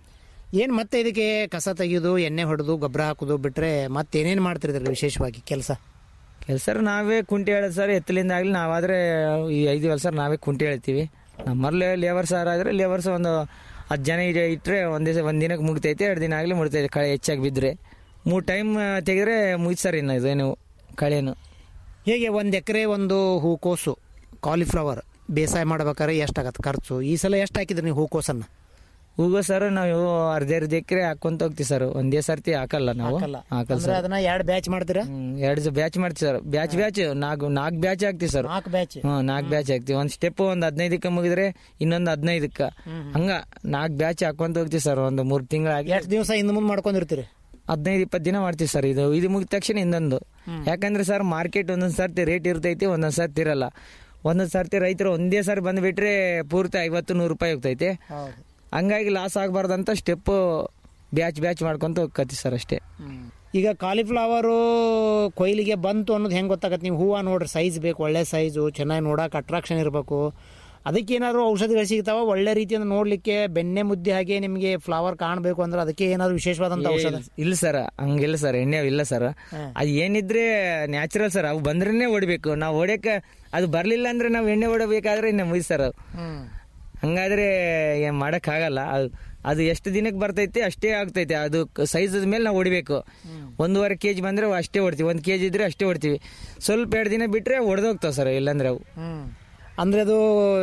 ಏನು ಮತ್ತೆ ಇದಕ್ಕೆ ಕಸ ತೆಗೆಯೋದು ಎಣ್ಣೆ ಹೊಡೆದು ಗೊಬ್ಬರ ಹಾಕೋದು ಬಿಟ್ರೆ ಮತ್ತೆ ಏನೇನು ಮಾಡ್ತಿರ್ತೀರಿ ವಿಶೇಷವಾಗಿ ಕೆಲಸ ಕೆಲಸ ನಾವೇ ಕುಂಟಿ ಹೇಳೋದು ಸರ್ ಎತ್ತಲಿಂದ ಆಗಲಿ ನಾವಾದ್ರೆ ಈ ಐದು ವರ್ಷ ನಾವೇ ಕುಂಟಿ ಹೇಳ್ತೀವಿ ನಮ್ಮಲ್ಲಿ ಲೇಬರ್ ಸರ್ ಆದರೆ ಲೇಬರ್ಸ್ ಒಂದು ಹತ್ತು ಜನ ಇದ್ರೆ ಇಟ್ಟರೆ ಒಂದೇ ಸ- ಒಂದ್ ದಿನಕ್ಕೆ ಮುಗಿತೈತೆ ಎರಡು ದಿನ ಆಗಲಿ ಮುಗಿತೈತೆ ಕಳೆ ಹೆಚ್ಚಾಗಿ ಬಿದ್ದರೆ ಮೂರು ಟೈಮ್ ತೆಗೆದ್ರೆ ಮುಗಿತು ಸರ್ ಇನ್ನು ಇದೇನು ಕಳೆನು ಹೇಗೆ ಒಂದು ಎಕರೆ ಒಂದು ಹೂಕೋಸು ಕಾಲಿಫ್ಲವರ್ ಬೇಸಾಯ ಮಾಡ್ಬೇಕಾದ್ರೆ ಎಷ್ಟಾಗತ್ತೆ ಖರ್ಚು ಈ ಸಲ ಎಷ್ಟು ಹಾಕಿದ್ರಿ ನೀವು ಹೂಕೋಸನ್ನು ಹೂಗೋ ಸರ್ ನಾವು ಅರ್ಧ ಅರ್ಧ ಎಕರೆ ಹಾಕೊಂತ ಹೋಗ್ತೀವಿ ಸರ್ ಒಂದೇ ಸರ್ತಿ ಹಾಕಲ್ಲ ನಾವು ಹಾಕಲ್ಲ ಹಾಕಲ್ಲ ಅಂದ್ರೆ ಸರ್ ಅದನ್ನ ಎರಡು ಬ್ಯಾಚ್ ಮಾಡ್ತೀರಾ ಹ್ಮ್, ಎರಡು ಬ್ಯಾಚ್ ಮಾಡ್ತೀವಿ ಸರ್ ಬ್ಯಾಚ್ ಬ್ಯಾಚ್ ನಾಲ್ಕು ನಾಲ್ಕು ಬ್ಯಾಚ್ ಹಾಕ್ತಿವಿ ಸರ್ ನಾಲ್ಕು ಬ್ಯಾಚ್ ಹ್ಮ್ ನಾಲ್ಕು ಬ್ಯಾಚ್ ಹಾಕ್ತಿವಿ ಒಂದ್ ಸ್ಟೆಪ್ ಒಂದ್ ಹದಿನೈದಕ್ಕೆ ಮುಗಿದ್ರೆ ಇನ್ನೊಂದ್ ಹದಿನೈದಕ್ಕ ಹಂಗ ನಾಲ್ಕು ಬ್ಯಾಚ್ ಹಾಕೊಂತ ಹೋಗ್ತೀವಿ ಸರ್ ಒಂದು ಮೂರ್ ತಿಂಗಳಾಗಿ ಎಷ್ಟು ದಿವಸ ಹಿಂದೆ ಮುಂದೆ ಮಾಡ್ಕೊಂಡಿರ್ತೀರಿ ಹದಿನೈದು ಇಪ್ಪತ್ತು ದಿನ ಮಾಡ್ತೀವಿ ಸರ್ ಇದು ಇದು ಮುಗಿದ ತಕ್ಷಣ ಇನ್ನೊಂದು ಯಾಕಂದ್ರೆ ಸರ್ ಮಾರ್ಕೆಟ್ ಒಂದೊಂದ್ ಸರ್ತಿ ರೇಟ್ ಇರ್ತೈತಿ ಒಂದೊಂದ್ ಸರ್ತಿ ಇರಲ್ಲ ಒಂದೊಂದ್ ಸರ್ತಿ ರೈತರು ಒಂದೇ ಸಾರಿ ಬಂದ್ಬಿಟ್ರೆ ಪೂರ್ತಿ ಐವತ್ತು ನೂರು ರೂಪಾಯಿ ಹೋಗ್ತೈತೆ ಹೌದು ಹಂಗಾಗಿ ಲಾಸ್ ಆಗಬಾರ್ದಂತ ಸ್ಟೆಪ್ ಬ್ಯಾಚ್ ಬ್ಯಾಚ್ ಮಾಡ್ಕೊಂತ ಹೋಗ್ಕತಿ ಸರ್ ಅಷ್ಟೇ ಈಗ ಕಾಲಿಫ್ಲವರು ಕೊಯ್ಲಿಗೆ ಬಂತು ಅನ್ನೋದು ಹೆಂಗೆ ಗೊತ್ತಾಗತ್ತೆ ನೀವು ಹೂವು ನೋಡ್ರಿ ಸೈಜ್ ಬೇಕು ಒಳ್ಳೆ ಸೈಜು ಚೆನ್ನಾಗಿ ನೋಡಕ್ಕೆ ಅಟ್ರಾಕ್ಷನ್ ಇರಬೇಕು ಅದಕ್ಕೇನಾದ್ರು ಔಷಧಿಗಳು ಸಿಗ್ತಾವ ಒಳ್ಳೆ ರೀತಿಯಿಂದ ನೋಡ್ಲಿಕ್ಕೆ ಬೆಣ್ಣೆ ಮುದ್ದೆ ಹಾಗೆ ನಿಮಗೆ ಫ್ಲವರ್ ಕಾಣಬೇಕು ಅಂದ್ರೆ ಅದಕ್ಕೆ ಏನಾದ್ರು ವಿಶೇಷವಾದಂತ ಔಷಧ ಇಲ್ಲ ಸರ್ ಹಂಗಿಲ್ಲ ಸರ್ ಎಣ್ಣೆ ಇಲ್ಲ ಸರ್ ಅದು ಏನಿದ್ರೆ ನ್ಯಾಚುರಲ್ ಸರ್ ಅವು ಬಂದ್ರೇನೆ ಹೊಡಿಬೇಕು ನಾವು ಹೊಡ್ಯಕ್ಕೆ ಅದು ಬರ್ಲಿಲ್ಲ ಅಂದ್ರೆ ನಾವು ಎಣ್ಣೆ ಹೊಡಬೇಕಾದ್ರೆ ಇನ್ನು ಮುಗಿಸ್ ಸರ್ ಅವು ಹಂಗಾದ್ರೆ ಏನ್ ಮಾಡಕ್ ಆಗಲ್ಲ ಅದು ಅದು ಎಷ್ಟು ದಿನಕ್ಕೆ ಬರ್ತೈತೆ ಅಷ್ಟೇ ಆಗ್ತೈತೆ ಅದು ಸೈಜ್ ಮೇಲೆ ನಾವು ಹೊಡಿಬೇಕು ಒಂದೂವರೆ ಕೆ ಜಿ ಬಂದ್ರೆ ಅಷ್ಟೇ ಹೊಡ್ತೀವಿ ಒಂದು ಕೆ ಜಿ ಇದ್ರೆ ಅಷ್ಟೇ ಹೊಡ್ತೀವಿ ಸ್ವಲ್ಪ ಎರಡು ದಿನ ಬಿಟ್ರೆ ಹೊಡೆದೋಗ್ತಾವ ಸರ್ ಇಲ್ಲಾಂದ್ರೆ ಅವು ಅಂದ್ರೆ ಅದು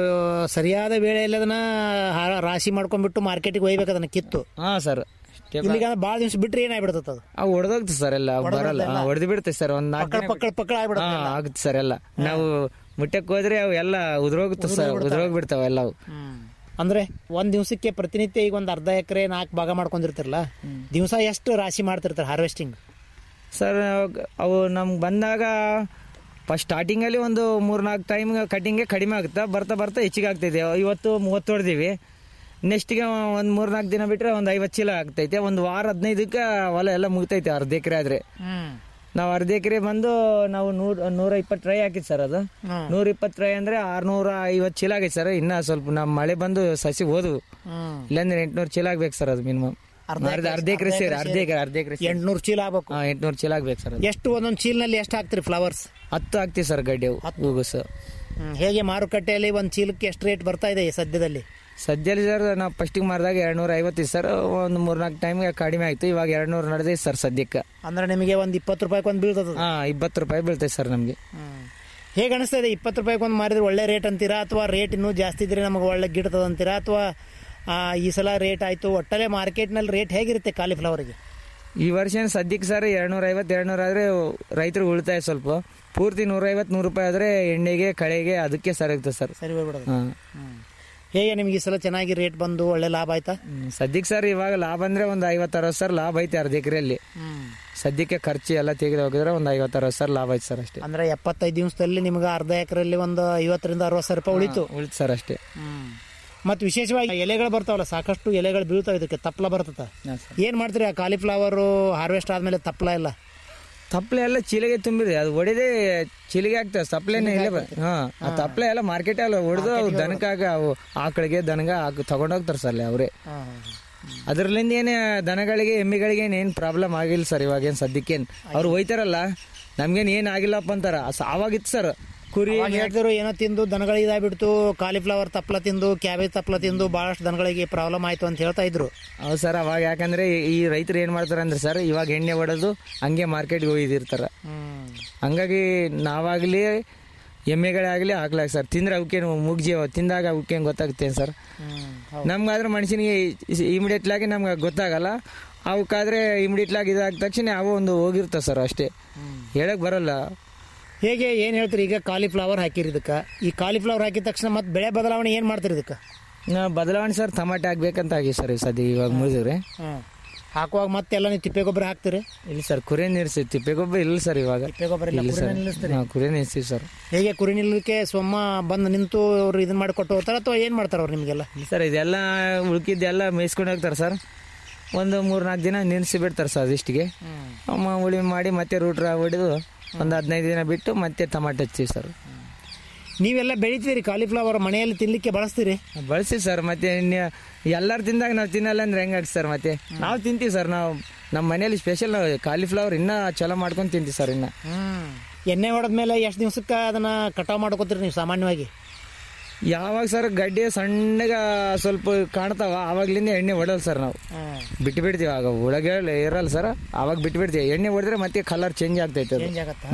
ಸರಿಯಾದ ವೇಳೆಯಲ್ಲಿ ಅದನ್ನ ಹಾ- ರಾಶಿ ಮಾಡ್ಕೊಂಡ್ಬಿಟ್ಟು ಮಾರ್ಕೆಟಿಗೆ ಒಯ್ಬೇಕು ಅದನ್ನ ಕಿತ್ತು ಹಾ ಸರ್ ಇಲ್ಲಿಗ ಭಾಳ ದಿವಸ ಬಿಟ್ರೆ ಏನಾಗ್ಬಿಡ್ತದ ಅದು ಅವು ಹೊಡೆದೋಗ್ತದೆ ಸರ್ ಎಲ್ಲ ಬರಲ್ಲ ಹೊಡೆದು ಬಿಡ್ತೇವೆ ಸರ್ ಒಂದ್ ನಾಲ್ಕು ಪಕ್ಕಳ ಪಕ್ಕಳ ಪಕ್ಕಳ ಹಾ ಆಗ್ಬಿಡುತ್ತೆ ಆಗುತ್ತೆ ಸರ್ ಎಲ್ಲ ನಾವು ಮುಟ್ಟಕ್ ಹೋದ್ರೆ ಅವು ಎಲ್ಲ ಉದ್ರೋಗುತ್ತೆ ಸರ್ ಉದ್ರೋಗ್ ಬಿಡ್ತಾವ ಎಲ್ಲ ಅವು ಅಂದ್ರೆ ಒಂದ್ ದಿವಸಕ್ಕೆ ಪ್ರತಿನಿತ್ಯ ಈಗ ಒಂದ್ ಅರ್ಧ ಎಕರೆ ನಾಲ್ಕು ಭಾಗ ಮಾಡ್ಕೊಂಡಿರ್ತಿರಲ್ಲ ದಿವಸ ಎಷ್ಟು ರಾಶಿ ಮಾಡ್ತಿರ್ತಾರೆ ಹಾರ್ವೆಸ್ಟಿಂಗ್ ಸರ್ ಅವು ನಮ್ಗೆ ಬಂದಾಗ ಫಸ್ಟ್ ಸ್ಟಾರ್ಟಿಂಗಲ್ಲಿ ಒಂದು ಮೂರ್ನಾಲ್ಕು ಟೈಮ್ ಕಟಿಂಗ್ಗೆ ಕಡಿಮೆ ಆಗುತ್ತೆ ಬರ್ತಾ ಬರ್ತಾ ಹೆಚ್ಚಿಗೆ ಆಗ್ತೈತೆ ಇವತ್ತು ಮೂವತ್ತು ಹೊಡೆದಿವಿ ನೆಕ್ಸ್ಟ್ಗೆ ಒಂದು ಮೂರ್ನಾಲ್ಕು ದಿನ ಬಿಟ್ಟರೆ ಒಂದು ಐವತ್ತು ಚೀಲ ಆಗ್ತೈತೆ ಒಂದು ವಾರ ಹದಿನೈದಕ್ಕೆ ಹೊಲ ಎಲ್ಲ ಮುಗ್ತೈತೆ ಅರ್ಧ ಎಕರೆ ಆದರೆ ನಾವು ಅರ್ಧ ಎಕರೆ ಬಂದು ನಾವು ನೂರ ನೂರ ಇಪ್ಪತ್ತು ಟ್ರೈ ಹಾಕಿದ್ ಸರ್ ಅದು ನೂರ ಇಪ್ಪತ್ತು ಟ್ರೈ ಅಂದ್ರೆ ಆರ್ನೂರ ಐವತ್ತು ಚೀಲ ಆಗೈತೆ ಸರ್ ಇನ್ನ ಸ್ವಲ್ಪ ನಮ್ಮ ಮಳೆ ಬಂದು ಸಸಿ ಹೋದ್ವು ಇಲ್ಲಾಂದ್ರೆ ಎಂಟ್ನೂರು ಚೀಲ ಆಗ್ಬೇಕು ಸರ್ ಅದು ಮಿನಿಮಮ್ ಅರ್ಧ ಅರ್ಧ ಎಕರೆ ಸೇರಿ ಅರ್ಧ ಎಕರೆ ಅರ್ಧ ಎಕರೆ ಎಂಟ್ನೂರು ಚೀಲ ಆಗ್ಬೇಕು ಹಾಂ ಎಂಟ್ನೂರು ಚೀಲ ಆಗ್ಬೇಕು ಸರ್ ಅದು ಎಷ್ಟು ಒಂದೊಂದು ಚೀಲನಲ್ಲಿ ಎಷ್ಟು ಹಾಕ್ತಿರಿ ಫ್ಲವರ್ಸ್ ಹತ್ತು ಹಾಕ್ತೀವಿ ಸರ್ ಗಡ್ಡೆ ಹೂಗುಸು ಹೇಗೆ ಮಾರುಕಟ್ಟೆಯಲ್ಲಿ ಒಂದು ಚೀಲಕ್ಕೆ ಎಷ್ಟು ರೇಟ್ ಬರ್ತಾ ಇದೆ ಈ ಸದ್ಯದಲ್ಲಿ ಸದ್ಯದಲ್ಲಿ ಸರ್ ನಾವು ಫಸ್ಟಿಗೆ ಮಾರಿದಾಗ ಎರಡ್ನೂರ ಐವತ್ತು ಸರ್ ಒಂದು ಮೂರ್ನಾಲ್ಕು ಟೈಮ್ಗೆ ಕಡಿಮೆ ಆಯ್ತು ಇವಾಗ ಎರಡ್ನೂರು ನಡೆದೈತೆ ಸರ್ ಸದ್ಯಕ್ಕೆ ಅಂದ್ರೆ ನಿಮಗೆ ಒಂದು ಇಪ್ಪತ್ತು ರೂಪಾಯಿ ಒಂದು ಬೀಳ್ತದ ಹಾಂ ಇಪ್ಪತ್ತು ರೂಪಾಯಿ ಬೀಳ್ತೈತೆ ಸರ್ ನಮಗೆ ಹೇಗೆ ಅನಿಸ್ತಾ ಇದೆ ಇಪ್ಪತ್ತು ರೂಪಾಯಿ ಒಂದು ಮಾರಿದ್ರೆ ಒಳ್ಳೆ ರೇಟ್ ಅಂತೀರಾ ಅಥವಾ ರೇಟ್ ಇನ್ನೂ ಜಾಸ್ತಿ ಇದ್ರೆ ನಮಗೆ ಒಳ್ಳೆ ಗಿಡತದ ಅಂತೀರಾ ಅಥವಾ ಈ ಸಲ ರೇಟ್ ಆಯ್ತು ಒಟ್ಟಲ್ಲೇ ಮಾರ್ಕೆಟ್ನಲ್ಲಿ ರೇಟ್ ಹೇಗಿರುತ್ತೆ ಕಾಲಿಫ್ಲವರ್ಗೆ ಈ ವರ್ಷ ಏನ್ ಸದ್ಯಕ್ಕೆ ಸರ್ ಎರಡ್ನೂರ ಐವತ್ತು ಎರಡ್ನೂರ ಆದ್ರೆ ರೈತರು ಉಳಿತಾಯ ಸ್ವಲ್ಪ ಪೂರ್ತಿ ನೂರೈವತ್ತು ನೂರು ರೂಪಾಯಿ ಆದ್ರೆ ಎಣ್ಣೆಗೆ ಕಳೆಗೆ ಅದಕ್ಕೆ ಸರ್ ಇರ್ತದೆ ಸರ್ ಸರಿ ಹೋಗ್ಬಿಡೋದು ಹಾಂ ಹೇಗೆ ನಿಮ್ಗೆ ಈ ಸಲ ಚೆನ್ನಾಗಿ ರೇಟ್ ಬಂದು ಒಳ್ಳೆ ಲಾಭ ಆಯ್ತಾ ಸದ್ಯಕ್ಕೆ ಸರ್ ಇವಾಗ ಲಾಭ ಅಂದ್ರೆ ಒಂದು ಐವತ್ತು ಅರವತ್ತು ಸರ್ ಲಾಭ ಐತೆ ಅರ್ಧ ಎಕರೆಯಲ್ಲಿ ಸದ್ಯಕ್ಕೆ ಖರ್ಚು ಎಲ್ಲ ತೆಗೆದು ಹೋಗಿದ್ರೆ ಒಂದು ಐವತ್ತು ಅರವತ್ತು ಸರ್ ಲಾಭ ಐತೆ ಸರ್ ಅಷ್ಟೇ ಅಂದ್ರೆ ಎಪ್ಪತ್ತೈದು ದಿವಸದಲ್ಲಿ ನಿಮ್ಗೆ ಅರ್ಧ ಎಕರೆಯಲ್ಲಿ ಒಂದು ಐವತ್ತರಿಂದ ಅರವತ್ತು ಸಾವಿರ ರೂಪಾಯಿ ಉಳಿತು ಉಳಿತು ಸರ್ ಅಷ್ಟೇ ಮತ್ತು ವಿಶೇಷವಾಗಿ ಎಲೆಗಳು ಬರ್ತಾವಲ್ಲ ಸಾಕಷ್ಟು ಎಲೆಗಳು ಬೀಳ್ತಾವ ಇದಕ್ಕೆ ತಪ್ಪಲ ಬರ್ತದ ಹಾಂ ಸರ್ ಏನು ಮಾಡ್ತೀರಿ ಆ ಕಾಲಿಫ್ಲವರು ಹಾರ್ವೆಸ್ಟ್ ಆದ್ಮೇಲೆ ತಪ್ಪಲ ಎಲ್ಲ ತಪ್ಪಲೆ ಎಲ್ಲ ಚೀಲಿಗೆ ತುಂಬಿದೆ ಅದು ಹೊಡೆದೇ ಚೀಲಿಗೆ ಆಗ್ತದೆ ತಪ್ಪಲೆನೇ ಇಲ್ಲೇ ಬರ್ ಹಾ ಆ ತಪ್ಪಲೆ ಎಲ್ಲ ಮಾರ್ಕೆಟ್ ಎಲ್ಲ ಹೊಡೆದು ಅವು ದನಕ್ಕಾಗ ಅವು ಆಕಳಿಗೆ ದನಗ ಹಾಕಿ ತಗೊಂಡೋಗ್ತಾರೆ ಸರ್ ಅಲ್ಲಿ ಅವರೇ ಅದರಲ್ಲಿಂದ ಏನೇ ದನಗಳಿಗೆ ಎಮ್ಮಿಗಳಿಗೆ ಏನು ಪ್ರಾಬ್ಲಮ್ ಆಗಿಲ್ಲ ಸರ್ ಇವಾಗೇನು ಸದ್ಯಕ್ಕೇನು ಅವ್ರು ಹೋಯ್ತಾರಲ್ಲ ನಮ್ಗೇನು ಏನು ಆಗಿಲ್ಲಪ್ಪ ಅಂತಾರ ಸ- ಅವಾಗಿತ್ತು ಸರ್ ಕುರಿ ಅವಾಗ ಹೇಳ್ತಿದ್ರು ಏನೋ ತಿಂದು ದನಗಳಿಗೆ ಇದಾಗ್ಬಿಡ್ತು ಕಾಲಿಫ್ಲವರ್ ತಪ್ಪಲ ತಿಂದು ಕ್ಯಾಬೇಜ್ ತಪ್ಪಲ ತಿಂದು ಬಹಳಷ್ಟು ದನಗಳಿಗೆ ಪ್ರಾಬ್ಲಮ್ ಆಯ್ತು ಅಂತ ಹೇಳ್ತಾ ಇದ್ರು ಹೌದು ಸರ್ ಅವಾಗ ಯಾಕಂದ್ರೆ ಈ- ಈ ರೈತರು ಏನು ಮಾಡ್ತಾರೆ ಅಂದ್ರೆ ಸರ್ ಇವಾಗ ಎಣ್ಣೆ ಹೊಡೆದು ಹಂಗೆ ಮಾರ್ಕೆಟ್ಗೆ ಒಯ್ದಿರ್ತಾರೆ ಹಂಗಾಗಿ ನಾವಾಗಲಿ ಎಮ್ಮೆಗಳಾಗಲಿ ಹಾಕ್ಲಾಗ ಸರ್ ತಿಂದ್ರೆ ಅವಕ್ಕೇನು ಮುಗ್ಜೀವ ತಿಂದಾಗ ಅವಕ್ಕೇನು ಗೊತ್ತಾಗುತ್ತೆ ಸರ್ ನಮ್ಗಾದ್ರೆ ಮನುಷ್ಯನಿಗೆ ಇಮಿಡಿಯೇಟ್ಲಾಗಿ ನಮ್ಗೆ ಗೊತ್ತಾಗಲ್ಲ ಅವಕ್ಕಾದ್ರೆ ಇಮಿಡಿಯೇಟ್ಲಾಗಿ ಇದಾದ ತಕ್ಷಣ ಅವು ಒಂದು ಹೋಗಿರ್ತವೆ ಸರ್ ಅಷ್ಟೇ ಹೇಳಕ್ ಬರಲ್ಲ ಹೇಗೆ ಏನು ಹೇಳ್ತೀರಿ ಈಗ ಕಾಲಿಫ್ಲವರ್ ಹಾಕಿರಿ ಇದಕ್ಕೆ ಈ ಕಾಲಿಫ್ಲವರ್ ಹಾಕಿದ ತಕ್ಷಣ ಮತ್ತೆ ಬೆಳೆ ಬದಲಾವಣೆ ಏನು ಮಾಡ್ತೀರಿ ಇದಕ್ಕೆ ನಾ ಬದಲಾವಣೆ ಸರ್ ಟಮಾಟೆ ಆಗ್ಬೇಕಂತ ಆಗಿ ಸರ್ ಈ ಸದ್ಯ ಇವಾಗ ಮುಗಿದ್ರಿ ಹಾಕುವಾಗ ಮತ್ತೆಲ್ಲ ನೀವು ತಿಪ್ಪೆ ಗೊಬ್ಬರ ಹಾಕ್ತೀರಿ ಇಲ್ಲ ಸರ್ ಕುರಿ ನಿಲ್ಸಿ ತಿಪ್ಪೆಗೊಬ್ಬ ಇಲ್ಲ ಸರ್ ಇವಾಗ ತಿಪ್ಪೆ ಗೊಬ್ಬರ ಇಲ್ಲ ಇಲ್ಲ ಕುರಿನ ಸರ್ ನಿಲ್ಲಿಸ್ತೀರಿ ಹಾಂ ಕುರಿ ನಿಲ್ಸ್ತೀವಿ ಸರ್ ಹೇಗೆ ಕುರಿ ನಿಲ್ಲಕ್ಕೆ ಸೊಮ್ಮ ಬಂದು ನಿಂತು ಅವ್ರು ಇದನ್ನ ಮಾಡಿ ಕೊಟ್ಟು ಹೋಗ್ತಾರ ಅಥವಾ ಏನು ಮಾಡ್ತಾರೆ ಅವ್ರು ನಿಮಗೆಲ್ಲ ಇಲ್ಲ ಸರ್ ಇದೆಲ್ಲ ಉಳ್ಕಿದ್ದೆಲ್ಲ ಮೇಯ್ಸ್ಕೊಂಡು ಹೋಗ್ತಾರೆ ಸರ್ ಒಂದು ಮೂರು ನಾಲ್ಕು ದಿನ ನಿಲ್ಲಿಸಿ ಬಿಡ್ತಾರೆ ಸರ್ ಅದಿಷ್ಟಿಗೆ ಅಮ್ಮ ಉಳಿ ಮಾಡಿ ಮತ್ತೆ ರೂಟ್ರ ಹೊಡೆದು ಒಂದು ಹದಿನೈದು ದಿನ ಬಿಟ್ಟು ಮತ್ತೆ ಟಮಾಟೆ ಹಚ್ತೀವಿ ಸರ್ ನೀವೆಲ್ಲ ಬೆಳಿತೀರಿ ಕಾಲಿಫ್ಲವರ್ ಮನೆಯಲ್ಲಿ ತಿನ್ಲಿಕ್ಕೆ ಬಳಸ್ತೀರಿ ಬಳಸಿ ಸರ್ ಮತ್ತೆ ಇನ್ನು ಎಲ್ಲರೂ ತಿಂದಾಗ ನಾವು ತಿನ್ನಲ್ಲ ಅಂದ್ರೆ ಹೆಂಗಾಗ ಸರ್ ಮತ್ತೆ ನಾವು ತಿಂತೀವಿ ಸರ್ ನಾವು ನಮ್ಮ ಮನೆಯಲ್ಲಿ ಸ್ಪೆಷಲ್ ನಾವು ಕಾಲಿಫ್ಲವರ್ ಇನ್ನೂ ಚಲೋ ಮಾಡ್ಕೊಂಡು ತಿಂತೀವಿ ಸರ್ ಇನ್ನು ಎಣ್ಣೆ ಹೊಡೆದ್ಮೇಲೆ ಎಷ್ಟು ದಿವ್ಸಕ್ಕೆ ಅದನ್ನ ಕಟಾವ್ ಮಾಡ್ಕೋತೀರಿ ನೀವು ಸಾಮಾನ್ಯವಾಗಿ ಯಾವಾಗ ಸರ್ ಗಡ್ಡೆ ಸಣ್ಣಗ ಸ್ವಲ್ಪ ಕಾಣ್ತಾವ ಆವಾಗ್ಲಿಂದ ಎಣ್ಣೆ ಹೊಡಲ್ಲ ಸರ್ ನಾವು ಬಿಟ್ಟು ಬಿಡ್ತೀವಿ ಆಗ ಒಳಗೆ ಇರಲ್ಲ ಸರ್ ಅವಾಗ ಬಿಟ್ಟು ಬಿಡ್ತೀವಿ ಎಣ್ಣೆ ಹೊಡೆದ್ರೆ ಮತ್ತೆ ಕಲರ್ ಚೇಂಜ್ ಆಗ್ತೈತೆ ಅದು. ಚೇಂಜ್ ಆಗತ್ತಾ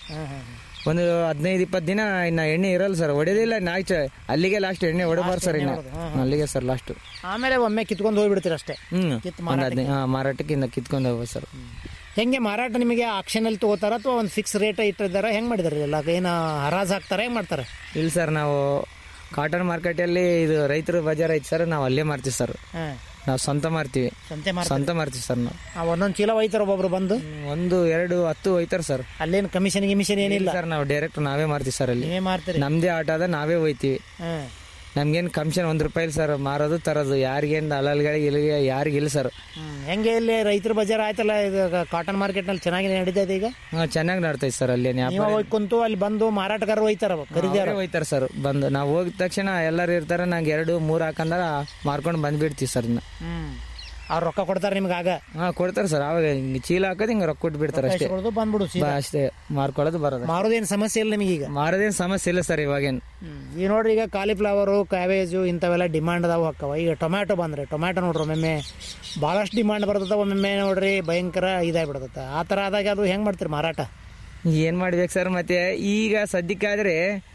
ಒಂದು ಹದಿನೈದು ಇಪ್ಪತ್ತು ದಿನ ಇನ್ನ ಎಣ್ಣೆ ಇರಲ್ಲ ಸರ್ ಹೊಡೆದಿಲ್ಲ ನಾಚ ಅಲ್ಲಿಗೆ ಲಾಸ್ಟ್ ಎಣ್ಣೆ ಹೊಡಬಾರ್ದು ಸರ್ ಇನ್ನ ಅಲ್ಲಿಗೆ ಸರ್ ಲಾಸ್ಟ್ ಆಮೇಲೆ ಒಮ್ಮೆ ಕಿತ್ಕೊಂಡು ಹೋಗ್ಬಿಡ್ತೀರಿ ಅಷ್ಟೇ ಹ್ಮ್ ಕಿತ್ತು ಒಂದು ಹದಿನೈದು ಹಾಂ ಮಾರಾಟಕ್ಕೆ ಇನ್ನ ಕಿತ್ಕೊಂಡು ಹೋಗ್ಬೋದು ಸರ್ ಹೆಂಗೆ ಮಾರಾಟ ನಿಮಗೆ ಆಕ್ಷನಲ್ಲಿ ತಗೋತಾರ ಅಥವಾ ಒಂದು ಫಿಕ್ಸ್ ರೇಟ್ ಇಟ್ಟಿದ್ದಾರೆ ಹೆಂಗ್ ಮಾಡಿದಾರೆ ಎಲ್ಲ ಏನು ಹರಾಜ್ ಹಾಕ್ತಾರೆ ಹೆಂಗ್ ಮಾಡ್ತಾರೆ ಇಲ್ಲ ಸರ್ ನಾವು ಕಾಟನ್ ಮಾರ್ಕೆಟಲ್ಲಿ ಇದು ರೈತರ ಬಜಾರ್ ಐತೆ ಸರ್ ನಾವು ಅಲ್ಲೇ ಮಾರ್ತೀವಿ ಸರ್ ನಾವು ಸ್ವಂತ ಮಾರ್ತೀವಿ ಸಂತೆ ಮಾರ ಸ್ವಂತ ಮಾರ್ತೀವಿ ಸರ್ ನಾವು ಒಂದೊಂದು ಚೀಲ ಒಯ್ತಾರ ಒಬ್ಬೊಬ್ರು ಬಂದು ಒಂದು ಎರಡು ಹತ್ತು ಒಯ್ತಾರೆ ಸರ್ ಅಲ್ಲೇನು ಕಮಿಷನ್ ಗಿಮಿಷನ್ ಏನಿಲ್ಲ ಸರ್ ನಾವು ಡೈರೆಕ್ಟ್ ನಾವೇ ಮಾರ್ತೀವಿ ಸರ್ ಅಲ್ಲಿ ನೀವೇ ಮಾರ್ತೀರಿ ನಮ್ದೇ ಆಟ ಅದ ನಾವೇ ಒಯ್ತೀವಿ ಹ್ಮ್ ನಮ್ಗೇನು ಕಮಿಷನ್ ಒಂದ್ ರೂಪಾಯಿ ಇಲ್ಲ ಸರ್ ಮಾರೋದು ತರೋದು ಯಾರಿಗೇನು ದಲಾಲ್ಗಳಿಗೆ ಇಲ್ಲಿಗೆ ಯಾರಿಗಿಲ್ಲ ಸರ್ ಹ್ಮ್. ಹೆಂಗೆ ಇಲ್ಲಿ ರೈತರ ಬಜಾರ್ ಆಯ್ತಲ್ಲ ಇದು ಕಾಟನ್ ಮಾರ್ಕೆಟ್ನಲ್ಲಿ ಚೆನ್ನಾಗಿ ನಡೀತಾ ಇದೆ ಈಗ ಹಾಂ ಚೆನ್ನಾಗಿ ನಡ್ತೈತೆ ಸರ್ ಅಲ್ಲಿ ನೀವು ಹೋಗಿ ಕುಂತು ಅಲ್ಲಿ ಬಂದು ಮಾರಾಟಗಾರರು ಒಯ್ತಾರ ಖರೀದಿಯಾರ ಹೋಯ್ತಾರೆ ಸರ್ ಬಂದು ನಾವು ಹೋಗಿದ ತಕ್ಷಣ ಎಲ್ಲರೂ ಇರ್ತಾರೆ ನಂಗೆ ಎರಡು ಮೂರು ಹಾಕಂದ್ರ ಮಾರ್ಕೊಂಡು ಬಂದ್ಬಿಡ್ತೀವಿ ಸರ್ ಇನ್ನು ಹ್ಮ್ ಅವ್ರು ರೊಕ್ಕ ಕೊಡ್ತಾರೆ ನಿಮ್ಗೆ ಆಗ ಹಾಂ ಕೊಡ್ತಾರೆ ಸರ್ ಅವಾಗ ಹಿಂಗೆ ಚೀಲ ಹಾಕೋದು ಹಿಂಗೆ ರೊಕ್ಕ ಕೊಟ್ಟು ಬಿಡ್ತಾರೆ ಅಷ್ಟೇ ಕೊಡೋದು ಬಂದ್ಬಿಡು ಸೀದಾ. ಬಾ ಅಷ್ಟೇ ಮಾರ್ಕೊಳ್ಳೋದು ಬರೋದು ಮಾರೋದೇನು ಸಮಸ್ಯೆ ಇಲ್ಲ ನಿಮಗೀಗ ಮಾರೋದೇನು ಸಮಸ್ಯೆ ಇಲ್ಲ ಸರ್ ಇವಾಗೇನು ಈಗ ನೋಡ್ರಿ ಈಗ ಕಾಲಿಫ್ಲವರು ಕ್ಯಾಬೇಜು ಇಂಥವೆಲ್ಲ ಡಿಮಾಂಡ್ ಅದಾವ ಹಾಕವ ಈಗ ಟೊಮ್ಯಾಟೊ ಬಂದ್ರೆ ಟೊಮ್ಯಾಟೊ ನೋಡ್ರಿ ಒಮ್ಮೊಮ್ಮೆ ಭಾಳಷ್ಟು ಡಿಮಾಂಡ್ ಬರ್ತದ ಒಮ್ಮೊಮ್ಮೆ ನೋಡ್ರಿ ಭಯಂಕರ ಇದಾಗ್ಬಿಡ್ತದ ಆ ಥರ ಆದಾಗ ಅದು ಹೆಂಗೆ ಮಾಡ್ತೀರಿ ಮಾರಾಟ ಏನು ಮಾಡ್ಬೇಕು ಸರ್ ಮತ್ತೆ ಈಗ ಸದ್ಯಕ್ಕಾದ್ರೆ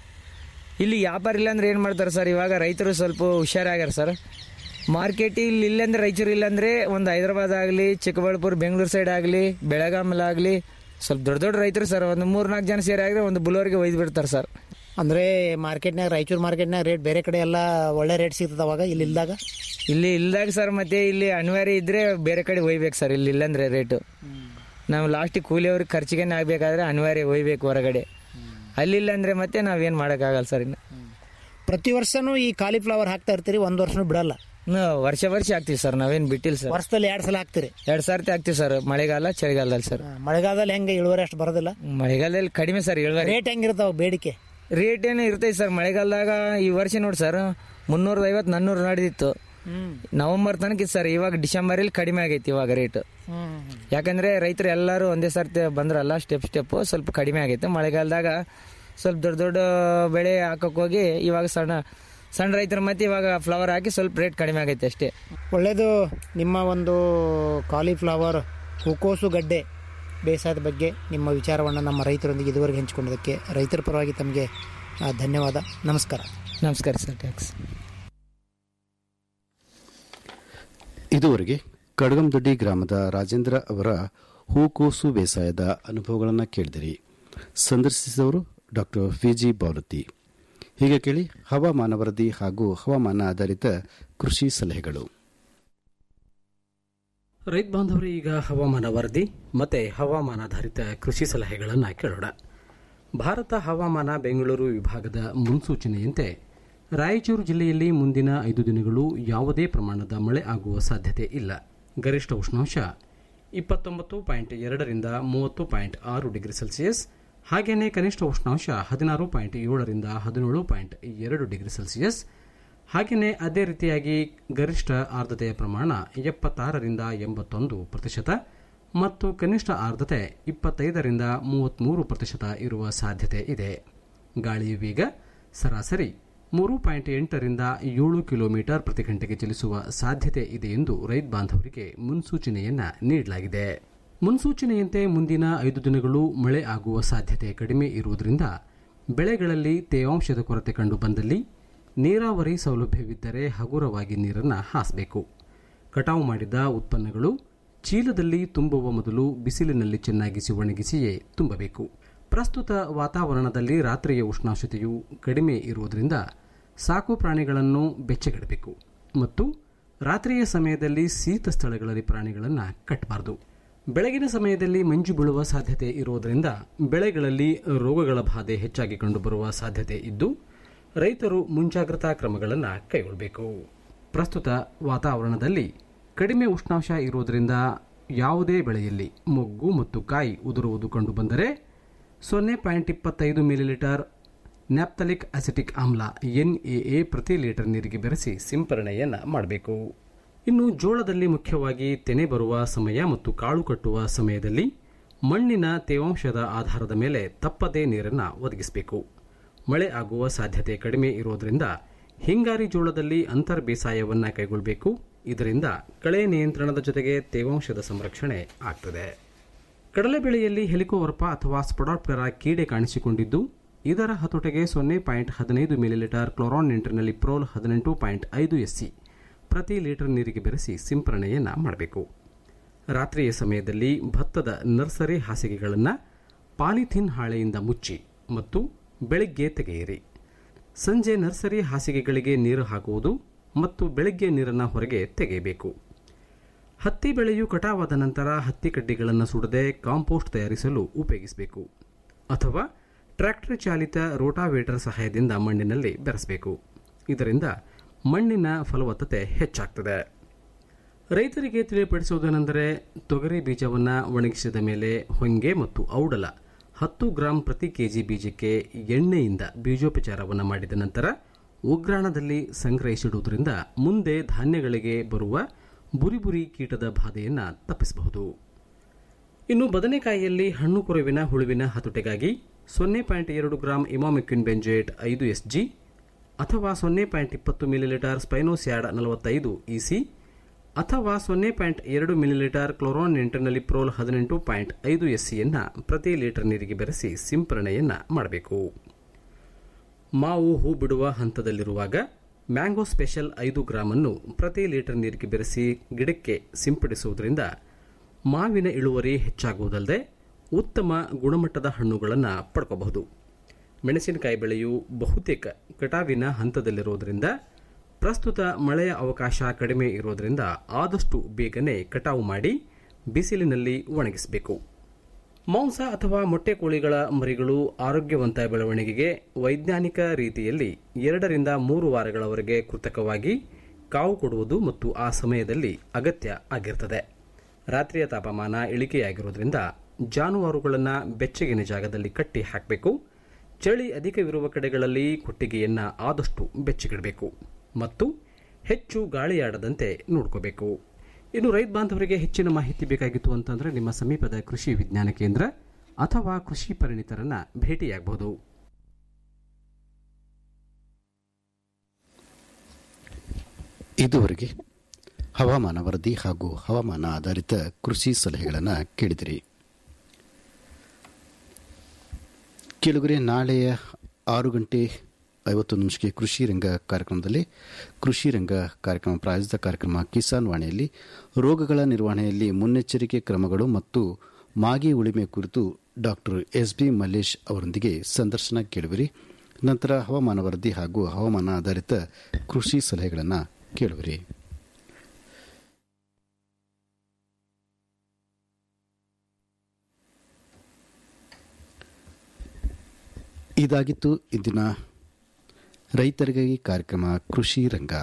ಇಲ್ಲಿ ವ್ಯಾಪಾರ ಇಲ್ಲ ಅಂದ್ರೆ ಏನು ಮಾಡ್ತಾರೆ ಸರ್ ಇವಾಗ ರೈತರು ಸ್ವಲ್ಪ ಹುಷಾರಾಗ್ಯಾರ ಸರ್ ಮಾರ್ಕೆಟ್ ಇಲ್ಲಿ ಇಲ್ಲಂದ್ರೆ ರಾಯಚೂರು ಇಲ್ಲಾಂದ್ರೆ ಒಂದು ಹೈದರಾಬಾದ್ ಆಗಲಿ ಚಿಕ್ಕಬಳ್ಳಾಪುರ ಬೆಂಗಳೂರು ಸೈಡ್ ಆಗಲಿ ಬೆಳಗಾಮಲಾಗಲಿ ಸ್ವಲ್ಪ ದೊಡ್ಡ ದೊಡ್ಡ ರೈತರು ಸರ್ ಒಂದು ಮೂರು ನಾಲ್ಕು ಜನ ಸೇರಿ ಆಗಿದ್ರೆ ಒಂದು ಬುಲೋರ್ಗೆ ಒಯ್ದು ಬಿಡ್ತಾರೆ ಸರ್ ಅಂದ್ರೆ ಮಾರ್ಕೆಟ್ನಾಗ ರಾಯಚೂರು ಮಾರ್ಕೆಟ್ನಾಗ ರೇಟ್ ಬೇರೆ ಕಡೆ ಎಲ್ಲ ಒಳ್ಳೆ ರೇಟ್ ಸಿಗ್ತದ ಅವಾಗ ಇಲ್ಲಿ ಇಲ್ದಾಗ ಇಲ್ಲಿ ಇಲ್ದಾಗ ಸರ್ ಮತ್ತೆ ಇಲ್ಲಿ ಅನಿವಾರ್ಯ ಇದ್ರೆ ಬೇರೆ ಕಡೆ ಒಯ್ಬೇಕು ಸರ್ ಇಲ್ಲಿ ಇಲ್ಲಂದ್ರೆ ರೇಟು ನಾವು ಲಾಸ್ಟಿಗೆ ಕೂಲಿಯವ್ರಿಗೆ ಖರ್ಚಿಗೆ ಆಗ್ಬೇಕಾದ್ರೆ ಅನಿವಾರ್ಯ ಒಯ್ಬೇಕು ಹೊರಗಡೆ ಅಲ್ಲಿಲ್ಲ ಅಂದ್ರೆ ಮತ್ತೆ ನಾವೇನು ಮಾಡೋಕ್ಕಾಗಲ್ಲ ಸರ್ ಇನ್ನು ಪ್ರತಿ ವರ್ಷನೂ ಈ ಕಾಲಿಫ್ಲವರ್ ಹಾಕ್ತಾ ಇರ್ತೀರಿ ಒಂದು ವರ್ಷನೂ ಬಿಡಲ್ಲ ನಾವು ವರ್ಷ ವರ್ಷ ಹಾಕ್ತೀವಿ ಸರ್ ನಾವೇನು ಬಿಟ್ಟಿಲ್ಲ ಸರ್ ವರ್ಷದಲ್ಲಿ ಎರಡು ಸಲ ಹಾಕ್ತೀರಿ ಎರಡು ಸರ್ತಿ ಹಾಕ್ತೀವಿ ಸರ್ ಮಳೆಗಾಲ ಚಳಿಗಾಲದಲ್ಲಿ ಸರ್ ಹಾ, ಮಳೆಗಾಲದಲ್ಲಿ ಹೆಂಗೆ ಇಳುವರಿ ಅಷ್ಟು ಬರೋದಿಲ್ಲ ಮಳೆಗಾಲದಲ್ಲಿ ಕಡಿಮೆ ಸರ್ ಇಳುವರಿ ರೇಟ್ ಹೆಂಗಿರ್ತಾವ ಬೇಡಿಕೆ ರೇಟ್ ಏನು ಇರ್ತೈತೆ ಸರ್ ಮಳೆಗಾಲದಾಗ ಈ ವರ್ಷ ನೋಡಿ ಸರ್ ಮುನ್ನೂರ ಐವತ್ತು ನಾನ್ನೂರು ನಡೆದಿತ್ತು ನವೆಂಬರ್ ತನಕ ಇತ್ತು ಸರ್ ಇವಾಗ ಡಿಸೆಂಬರಲ್ಲಿ ಕಡಿಮೆ ಆಗೈತಿ ಇವಾಗ ರೇಟ್ ಯಾಕಂದ್ರೆ ರೈತರು ಎಲ್ಲರೂ ಒಂದೇ ಸರ್ತಿ ಬಂದ್ರಲ್ಲ ಸ್ಟೆಪ್ ಸ್ಟೆಪ್ ಸ್ವಲ್ಪ ಕಡಿಮೆ ಆಗೈತೆ ಮಳೆಗಾಲದಾಗ ಸ್ವಲ್ಪ ದೊಡ್ಡ ದೊಡ್ಡ ಬೆಳೆ ಹಾಕಕ್ ಹೋಗಿ ಇವಾಗ ಸಣ್ಣ ಸಣ್ಣ ರೈತರು ಮತ್ತೆ ಇವಾಗ ಫ್ಲವರ್ ಹಾಕಿ ಸ್ವಲ್ಪ ರೇಟ್ ಕಡಿಮೆ ಆಗೈತೆ ಅಷ್ಟೇ ಒಳ್ಳೆಯದು ನಿಮ್ಮ ಒಂದು ಕಾಲಿಫ್ಲವರ್ ಹೂಕೋಸು ಗಡ್ಡೆ ಬೇಸಾಯದ ಬಗ್ಗೆ ನಿಮ್ಮ ವಿಚಾರವನ್ನು ನಮ್ಮ ರೈತರೊಂದಿಗೆ ಇದುವರೆಗೆ ಹಂಚಿಕೊಂಡಿದ್ದಕ್ಕೆ ರೈತರ ಪರವಾಗಿ ತಮಗೆ ಆ, ಧನ್ಯವಾದ ನಮಸ್ಕಾರ ನಮಸ್ಕಾರ ಸರ್ ಟ್ಯಾಕ್ಸ್ ಇದುವರೆಗೆ ಕಡಗಂದೊಡ್ಡಿ ಗ್ರಾಮದ ರಾಜೇಂದ್ರ ಅವರ ಹೂಕೋಸು ಬೇಸಾಯದ ಅನುಭವಗಳನ್ನು ಕೇಳಿದಿರಿ ಸಂದರ್ಶಿಸಿದವರು ಡಾಕ್ಟರ್ ವಿಜಿ ಬಾವಲತಿ ಹೀಗೆ ಕೇಳಿ ಹವಾಮಾನ ವರದಿ ಹಾಗೂ ಹವಾಮಾನ ಆಧಾರಿತ ಕೃಷಿ ಸಲಹೆಗಳು ರೈತ ಬಾಂಧವರು ಈಗ ಹವಾಮಾನ ವರದಿ ಮತ್ತೆ ಹವಾಮಾನಾಧಾರಿತ ಕೃಷಿ ಸಲಹೆಗಳನ್ನು ಕೇಳೋಣ ಭಾರತ ಹವಾಮಾನ ಬೆಂಗಳೂರು ವಿಭಾಗದ ಮುನ್ಸೂಚನೆಯಂತೆ ರಾಯಚೂರು ಜಿಲ್ಲೆಯಲ್ಲಿ ಮುಂದಿನ ಐದು ದಿನಗಳು ಯಾವುದೇ ಪ್ರಮಾಣದ ಮಳೆ ಆಗುವ ಸಾಧ್ಯತೆ ಇಲ್ಲ ಗರಿಷ್ಠ ಉಷ್ಣಾಂಶ ಇಪ್ಪತ್ತೊಂಬತ್ತು ಪಾಯಿಂಟ್ ಎರಡರಿಂದ ಮೂವತ್ತು ಪಾಯಿಂಟ್ ಆರು ಡಿಗ್ರಿ ಸೆಲ್ಸಿಯಸ್ ಹಾಗೆಯೇ ಕನಿಷ್ಠ ಉಷ್ಣಾಂಶ ಹದಿನಾರು ಪಾಯಿಂಟ್ ಏಳರಿಂದ ಹದಿನೇಳು ಪಾಯಿಂಟ್ ಎರಡು ಡಿಗ್ರಿ ಸೆಲ್ಸಿಯಸ್ ಹಾಗೆಯೇ ಅದೇ ರೀತಿಯಾಗಿ ಗರಿಷ್ಠ ಆರ್ದ್ರತೆಯ ಪ್ರಮಾಣ ಎಪ್ಪತ್ತಾರರಿಂದ ಎಂಬತ್ತೊಂದು ಪ್ರತಿಶತ ಮತ್ತು ಕನಿಷ್ಠ ಆರ್ದ್ರತೆ ಇಪ್ಪತ್ತೈದರಿಂದ ಮೂವತ್ತ್ಮೂರು ಪ್ರತಿಶತ ಇರುವ ಸಾಧ್ಯತೆ ಇದೆ ಗಾಳಿಯ ವೇಗ ಸರಾಸರಿ ಮೂರು ಪಾಯಿಂಟ್ ಎಂಟರಿಂದ ಏಳು ಕಿಲೋಮೀಟರ್ ಪ್ರತಿ ಗಂಟೆಗೆ ಚಲಿಸುವ ಸಾಧ್ಯತೆ ಇದೆ ಎಂದು ರೈತ ಬಾಂಧವರಿಗೆ ಮುನ್ಸೂಚನೆಯನ್ನ ನೀಡಲಾಗಿದೆ ಮುನ್ಸೂಚನೆಯಂತೆ ಮುಂದಿನ ಐದು ದಿನಗಳು ಮಳೆ ಆಗುವ ಸಾಧ್ಯತೆ ಕಡಿಮೆ ಇರುವುದರಿಂದ ಬೆಳೆಗಳಲ್ಲಿ ತೇವಾಂಶದ ಕೊರತೆ ಕಂಡು ಬಂದಲ್ಲಿ ನೀರಾವರಿ ಸೌಲಭ್ಯವಿದ್ದರೆ ಹಗುರವಾಗಿ ನೀರನ್ನು ಹಾಸಬೇಕು ಕಟಾವು ಮಾಡಿದ ಉತ್ಪನ್ನಗಳು ಚೀಲದಲ್ಲಿ ತುಂಬುವ ಮೊದಲು ಬಿಸಿಲಿನಲ್ಲಿ ಚೆನ್ನಾಗಿಸಿ ಒಣಗಿಸಿಯೇ ತುಂಬಬೇಕು ಪ್ರಸ್ತುತ ವಾತಾವರಣದಲ್ಲಿ ರಾತ್ರಿಯ ಉಷ್ಣಾಂಶತೆಯು ಕಡಿಮೆ ಇರುವುದರಿಂದ ಸಾಕು ಪ್ರಾಣಿಗಳನ್ನು ಬೆಚ್ಚಗಿಡಬೇಕು ಮತ್ತು ರಾತ್ರಿಯ ಸಮಯದಲ್ಲಿ ಶೀತ ಸ್ಥಳಗಳಲ್ಲಿ ಪ್ರಾಣಿಗಳನ್ನು ಕಟ್ಟಬಾರದು ಬೆಳಗಿನ ಸಮಯದಲ್ಲಿ ಮಂಜು ಬೀಳುವ ಸಾಧ್ಯತೆ ಇರುವುದರಿಂದ ಬೆಳೆಗಳಲ್ಲಿ ರೋಗಗಳ ಬಾಧೆ ಹೆಚ್ಚಾಗಿ ಕಂಡುಬರುವ ಸಾಧ್ಯತೆ ಇದ್ದು ರೈತರು ಮುಂಜಾಗ್ರತಾ ಕ್ರಮಗಳನ್ನು ಕೈಗೊಳ್ಳಬೇಕು ಪ್ರಸ್ತುತ ವಾತಾವರಣದಲ್ಲಿ ಕಡಿಮೆ ಉಷ್ಣಾಂಶ ಇರುವುದರಿಂದ ಯಾವುದೇ ಬೆಳೆಯಲ್ಲಿ ಮೊಗ್ಗು ಮತ್ತು ಕಾಯಿ ಉದುರುವುದು ಕಂಡುಬಂದರೆ ಸೊನ್ನೆ ಪಾಯಿಂಟ್ ಇಪ್ಪತ್ತೈದು ಮಿಲಿಲೀಟರ್ ನ್ಯಾಪ್ತಲಿಕ್ ಅಸಿಟಿಕ್ ಆಮ್ಲ ಎನ್ಎಎ ಪ್ರತಿ ಲೀಟರ್ ನೀರಿಗೆ ಬೆರೆಸಿ ಸಿಂಪರಣೆಯನ್ನು ಮಾಡಬೇಕು ಇನ್ನು ಜೋಳದಲ್ಲಿ ಮುಖ್ಯವಾಗಿ ತೆನೆ ಬರುವ ಸಮಯ ಮತ್ತು ಕಾಳು ಕಟ್ಟುವ ಸಮಯದಲ್ಲಿ ಮಣ್ಣಿನ ತೇವಾಂಶದ ಆಧಾರದ ಮೇಲೆ ತಪ್ಪದೇ ನೀರನ್ನು ಒದಗಿಸಬೇಕು ಮಳೆ ಆಗುವ ಸಾಧ್ಯತೆ ಕಡಿಮೆ ಇರೋದರಿಂದ ಹಿಂಗಾರಿ ಜೋಳದಲ್ಲಿ ಅಂತರ್ ಬೇಸಾಯವನ್ನು ಕೈಗೊಳ್ಳಬೇಕು ಇದರಿಂದ ಕಳೆ ನಿಯಂತ್ರಣದ ಜೊತೆಗೆ ತೇವಾಂಶದ ಸಂರಕ್ಷಣೆ ಆಗ್ತದೆ ಕಡಲೆ ಬೆಳೆಯಲ್ಲಿ ಹೆಲಿಕೋವರ್ಪ ಅಥವಾ ಸ್ಪೊಡಾಟ್ಪೆರಾ ಕೀಡೆ ಕಾಣಿಸಿಕೊಂಡಿದ್ದು ಇದರ ಹತೋಟೆಗೆ ಸೊನ್ನೆ ಪಾಯಿಂಟ್ ಹದಿನೈದು ಮಿಲಿಲೀಟರ್ ಕ್ಲೋರಾನ್ ನಿಂಟರ್ನಲ್ಲಿ ಪ್ರೋಲ್ ಹದಿನೆಂಟು ಪಾಯಿಂಟ್ ಐದು ಎಸ್ಸಿ ಪ್ರತಿ ಲೀಟರ್ ನೀರಿಗೆ ಬೆರೆಸಿ ಸಿಂಪರಣೆಯನ್ನು ಮಾಡಬೇಕು ರಾತ್ರಿಯ ಸಮಯದಲ್ಲಿ ಭತ್ತದ ನರ್ಸರಿ ಹಾಸಿಗೆಗಳನ್ನು ಪಾಲಿಥಿನ್ ಹಾಳೆಯಿಂದ ಮುಚ್ಚಿ ಮತ್ತು ಬೆಳಗ್ಗೆ ತೆಗೆಯಿರಿ ಸಂಜೆ ನರ್ಸರಿ ಹಾಸಿಗೆಗಳಿಗೆ ನೀರು ಹಾಕುವುದು ಮತ್ತು ಬೆಳಗ್ಗೆ ನೀರನ್ನು ಹೊರಗೆ ತೆಗೆಯಬೇಕು ಹತ್ತಿ ಬೆಳೆಯು ಕಟಾವಾದ ನಂತರ ಹತ್ತಿ ಕಡ್ಡಿಗಳನ್ನು ಸುಡದೆ ಕಾಂಪೋಸ್ಟ್ ತಯಾರಿಸಲು ಉಪಯೋಗಿಸಬೇಕು ಅಥವಾ ಟ್ರ್ಯಾಕ್ಟರ್ ಚಾಲಿತ ರೋಟಾವೇಟರ್ ಸಹಾಯದಿಂದ ಮಣ್ಣಿನಲ್ಲಿ ಬೆರೆಸಬೇಕು ಇದರಿಂದ ಮಣ್ಣಿನ ಫಲವತ್ತತೆ ಹೆಚ್ಚಾಗ್ತದೆ ರೈತರಿಗೆ ತಿಳಿಯಪಡಿಸುವುದೇನೆಂದರೆ ತೊಗರಿ ಬೀಜವನ್ನು ಒಣಗಿಸಿದ ಮೇಲೆ ಹೊಂಗೆ ಮತ್ತು ಔಡಲ ಹತ್ತು ಗ್ರಾಂ ಪ್ರತಿ ಕೆಜಿ ಬೀಜಕ್ಕೆ ಎಣ್ಣೆಯಿಂದ ಬೀಜೋಪಚಾರವನ್ನು ಮಾಡಿದ ನಂತರ ಉಗ್ರಾಣದಲ್ಲಿ ಸಂಗ್ರಹಿಸಿಡುವುದರಿಂದ ಮುಂದೆ ಧಾನ್ಯಗಳಿಗೆ ಬರುವ ಬುರಿ ಬುರಿ ಕೀಟದ ಬಾಧೆಯನ್ನು ತಪ್ಪಿಸಬಹುದು ಇನ್ನು ಬದನೆಕಾಯಿಯಲ್ಲಿ ಹಣ್ಣು ಕೊರುವಿನ ಹುಳುವಿನ ಹತೋಟಿಗಾಗಿ ಸೊನ್ನೆ ಪಾಯಿಂಟ್ ಎರಡು ಗ್ರಾಂ ಇಮಾಮಿಕ್ವಿನ್ ಬೆಂಜೇಟ್ ಐದು ಎಸ್ ಜಿ ಅಥವಾ ಸೊನ್ನೆ ಪಾಯಿಂಟ್ ಇಪ್ಪತ್ತು ಮಿಲಿಲೀಟರ್ ಸ್ಪೈನೋಸ್ಯಾಡ್ ನಲವತ್ತೈದು ಇಸಿ ಅಥವಾ ಸೊನ್ನೆ ಪಾಯಿಂಟ್ ಎರಡು ಮಿಲಿಲೀಟರ್ ಕ್ಲೋರಾನ್ ನಿಂಟರ್ನಲ್ಲಿ ಪ್ರೋಲ್ ಹದಿನೆಂಟು ಪಾಯಿಂಟ್ ಐದು ಎಸ್ಸಿಯನ್ನು ಪ್ರತಿ ಲೀಟರ್ ನೀರಿಗೆ ಬೆರೆಸಿ ಸಿಂಪರಣೆಯನ್ನು ಮಾಡಬೇಕು ಮಾವು ಹೂ ಬಿಡುವ ಹಂತದಲ್ಲಿರುವಾಗ ಮ್ಯಾಂಗೋ ಸ್ಪೆಷಲ್ ಐದು ಗ್ರಾಮನ್ನು ಪ್ರತಿ ಲೀಟರ್ ನೀರಿಗೆ ಬೆರೆಸಿ ಗಿಡಕ್ಕೆ ಸಿಂಪಡಿಸುವುದರಿಂದ ಮಾವಿನ ಇಳುವರಿ ಹೆಚ್ಚಾಗುವುದಲ್ಲದೆ ಉತ್ತಮ ಗುಣಮಟ್ಟದ ಹಣ್ಣುಗಳನ್ನು ಪಡ್ಕೋಬಹುದು ಮೆಣಸಿನಕಾಯಿ ಬೆಳೆಯು ಬಹುತೇಕ ಕಟಾವಿನ ಹಂತದಲ್ಲಿರುವುದರಿಂದ ಪ್ರಸ್ತುತ ಮಳೆಯ ಅವಕಾಶ ಕಡಿಮೆ ಇರೋದರಿಂದ ಆದಷ್ಟು ಬೇಗನೆ ಕಟಾವು ಮಾಡಿ ಬಿಸಿಲಿನಲ್ಲಿ ಒಣಗಿಸಬೇಕು ಮಾಂಸ ಅಥವಾ ಮೊಟ್ಟೆ ಕೋಳಿಗಳ ಮರಿಗಳು ಆರೋಗ್ಯವಂತ ಬೆಳವಣಿಗೆಗೆ ವೈಜ್ಞಾನಿಕ ರೀತಿಯಲ್ಲಿ ಎರಡರಿಂದ ಮೂರು ವಾರಗಳವರೆಗೆ ಕೃತಕವಾಗಿ ಕಾವು ಕೊಡುವುದು ಮತ್ತು ಆ ಸಮಯದಲ್ಲಿ ಅಗತ್ಯ ಆಗಿರುತ್ತದೆ ರಾತ್ರಿಯ ತಾಪಮಾನ ಇಳಿಕೆಯಾಗಿರುವುದರಿಂದ ಜಾನುವಾರುಗಳನ್ನು ಬೆಚ್ಚಗಿನ ಜಾಗದಲ್ಲಿ ಕಟ್ಟಿ ಹಾಕಬೇಕು ಚಳಿ ಅಧಿಕವಿರುವ ಕಡೆಗಳಲ್ಲಿ ಕೊಟ್ಟಿಗೆಯನ್ನು ಆದಷ್ಟು ಬೆಚ್ಚಗಿಡಬೇಕು ಮತ್ತು ಹೆಚ್ಚು ಗಾಳಿಯಾಡದಂತೆ ನೋಡ್ಕೋಬೇಕು ಇನ್ನು ರೈತ ಬಾಂಧವರಿಗೆ ಹೆಚ್ಚಿನ ಮಾಹಿತಿ ಬೇಕಾಗಿತ್ತು ಅಂತಂದ್ರೆ ನಿಮ್ಮ ಸಮೀಪದ ಕೃಷಿ ವಿಜ್ಞಾನ ಕೇಂದ್ರ ಅಥವಾ ಕೃಷಿ ಪರಿಣಿತರನ್ನ ಭೇಟಿಯಾಗಬಹುದು ಇದುವರೆಗೆ ಹವಾಮಾನ ವರದಿ ಹಾಗೂ ಹವಾಮಾನ ಆಧಾರಿತ ಕೃಷಿ ಸಲಹೆಗಳನ್ನು ಕೇಳಿದಿರಿ ಕೆಲವರೆ ನಾಳೆಯ ಆರು ಗಂಟೆ ಐವತ್ತು ನಿಮಿಷಕ್ಕೆ ಕೃಷಿ ರಂಗ ಕಾರ್ಯಕ್ರಮದಲ್ಲಿ ಕೃಷಿ ರಂಗ ಕಾರ್ಯಕ್ರಮ ಪ್ರಾಯೋಜಿತ ಕಾರ್ಯಕ್ರಮ ಕಿಸಾನ್ ವಾಣಿಯಲ್ಲಿ ರೋಗಗಳ ನಿರ್ವಹಣೆಯಲ್ಲಿ ಮುನ್ನೆಚ್ಚರಿಕೆ ಕ್ರಮಗಳು ಮತ್ತು ಮಾಗಿ ಉಳಿಮೆ ಕುರಿತು ಡಾಕ್ಟರ್ ಎಸ್ ಬಿ ಮಲ್ಲೇಶ್ ಅವರೊಂದಿಗೆ ಸಂದರ್ಶನ ಕೇಳುವಿರಿ ನಂತರ ಹವಾಮಾನ ವರದಿ ಹಾಗೂ ಹವಾಮಾನ ಆಧಾರಿತ ಕೃಷಿ ಸಲಹೆಗಳನ್ನು ಕೇಳುವಿರಿ ಇದಾಗಿತ್ತು ಇಂದಿನ ರೈತರಿಗಾಗಿ ಕಾರ್ಯಕ್ರಮ ಕೃಷಿ ರಂಗ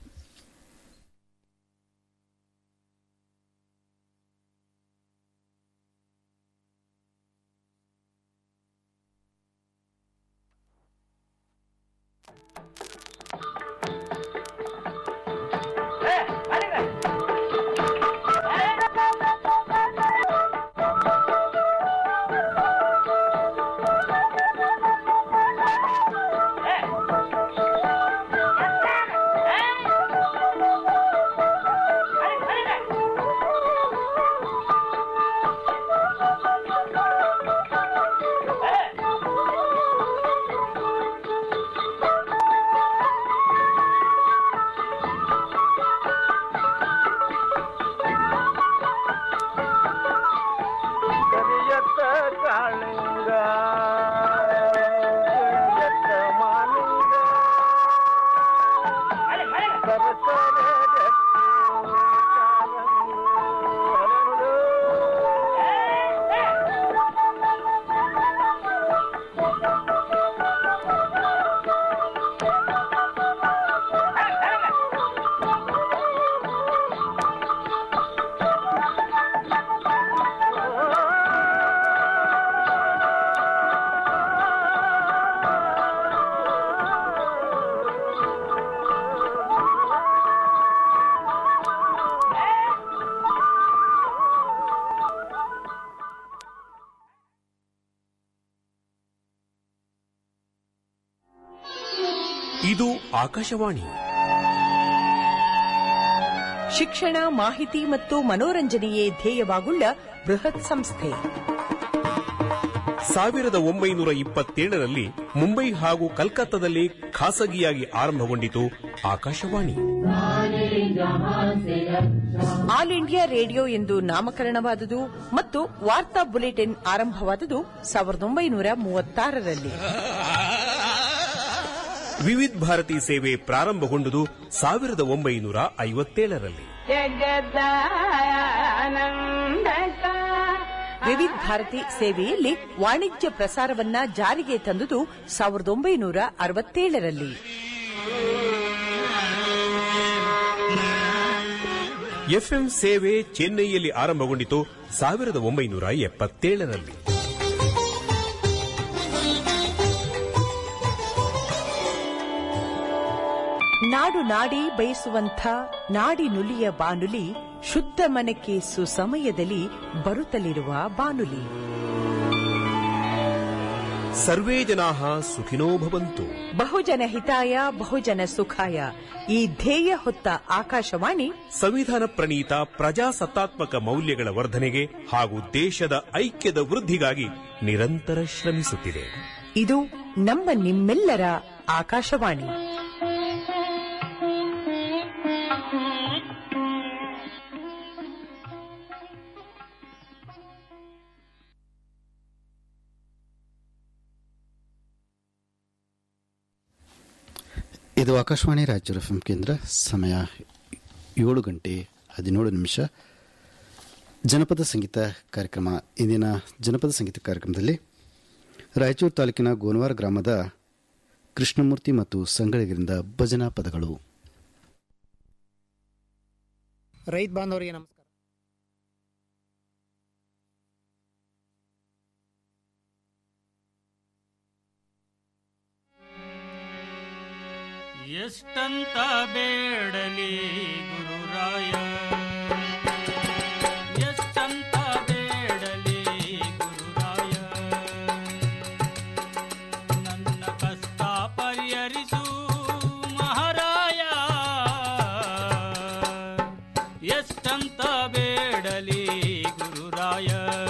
ಕರಿಯತ್ತ ಕಾಳಿಂಗ ಕರಿಯತ್ತ ಮಾಲಿಂಗ ಸರಸರ ಗಟ್ಟಿ ಕಾಲಂದು ಹರಳು. ಆಕಾಶವಾಣಿ ಶಿಕ್ಷಣ ಮಾಹಿತಿ ಮತ್ತು ಮನೋರಂಜನೆಯೇ ಧ್ಯೇಯವಾಗುಳ್ಳ ಬೃಹತ್ ಸಂಸ್ಥೆ ಸಾವಿರದ ಒಂಬೈನೂರ ಇಪ್ಪತ್ತೇಳರಲ್ಲಿ ಮುಂಬೈ ಹಾಗೂ ಕಲ್ಕತ್ತಾದಲ್ಲಿ ಖಾಸಗಿಯಾಗಿ ಆರಂಭಗೊಂಡಿತು ಆಕಾಶವಾಣಿ ಆಲ್ ಇಂಡಿಯಾ ರೇಡಿಯೋ ಎಂದು ನಾಮಕರಣವಾದುದು ಮತ್ತು ವಾರ್ತಾ ಬುಲೆಟಿನ್ ಆರಂಭವಾದುದು ಸಾವಿರದ ಒಂಬೈನೂರ ಮೂವತ್ತಾರರಲ್ಲಿ ವಿವಿಧ ಭಾರತಿ ಸೇವೆ ಪ್ರಾರಂಭಗೊಂಡುದು ಸಾವಿರದ ಒಂಬೈನೂರ ಐವತ್ತೇಳರಲ್ಲಿ ವಿವಿಧ ಭಾರತಿ ಸೇವೆಯಲ್ಲಿ ವಾಣಿಜ್ಯ ಪ್ರಸಾರವನ್ನ ಜಾರಿಗೆ ತಂದುದು ಸಾವಿರದ ಒಂಬೈನೂರ ಅರವತ್ತೇಳರಲ್ಲಿ ಎಫ್ಎಂ ಸೇವೆ ಚೆನ್ನೈಯಲ್ಲಿ ಆರಂಭಗೊಂಡಿತು ಸಾವಿರದ ಒಂಬೈನೂರ ಎಪ್ಪತ್ತೇಳರಲ್ಲಿ ನಾಡು ನಾಡಿ ಬಯಸುವಂಥ ನಾಡಿ ನುಲಿಯ ಬಾನುಲಿ ಶುದ್ಧ ಮನಕ್ಕೆ ಸುಸಮಯದಲ್ಲಿ ಬರುತ್ತಲಿರುವ ಬಾನುಲಿ ಸರ್ವೇ ಜನಾ ಸುಖಿನೋ ಭವಂತು ಬಹುಜನ ಹಿತಾಯ ಬಹುಜನ ಸುಖಾಯ ಈ ಧ್ಯೇಯ ಹೊತ್ತ ಆಕಾಶವಾಣಿ ಸಂವಿಧಾನ ಪ್ರಣೀತ ಪ್ರಜಾಸತ್ತಾತ್ಮಕ ಮೌಲ್ಯಗಳ ವರ್ಧನೆಗೆ ಹಾಗೂ ದೇಶದ ಐಕ್ಯದ ವೃದ್ಧಿಗಾಗಿ ನಿರಂತರ ಶ್ರಮಿಸುತ್ತಿದೆ ಇದು ನಮ್ಮ ನಿಮ್ಮೆಲ್ಲರ ಆಕಾಶವಾಣಿ ಇದು ಆಕಾಶವಾಣಿ ರಾಯಚೂರು ಎಫ್ ಕೇಂದ್ರ ಸಮಯ ಏಳು ಗಂಟೆ ಹದಿನೇಳು ನಿಮಿಷ ಜನಪದ ಸಂಗೀತ ಕಾರ್ಯಕ್ರಮ ಇಂದಿನ ಜನಪದ ಸಂಗೀತ ಕಾರ್ಯಕ್ರಮದಲ್ಲಿ ರಾಯಚೂರು ತಾಲೂಕಿನ ಗೋನವಾರ ಗ್ರಾಮದ ಕೃಷ್ಣಮೂರ್ತಿ ಮತ್ತು ಸಂಗಳಿಗರಿಂದ ಭಜನಾ ಪದಗಳು ರೈತ ಬಾಂಧವರಿಗೆ ನಮಸ್ಕಾರ ಎಷ್ಟಂತ ಬೇಡಲಿ ಗುರುರಾಯ ಎಷ್ಟಂತ ಬೇಡಲಿ ಗುರುರಾಯ ನನ್ನ ಕಷ್ಟ ಪರಿಹರಿಸು ಮಹಾರಾಯ ಎಷ್ಟಂತ ಬೇಡಲಿ ಗುರುರಾಯ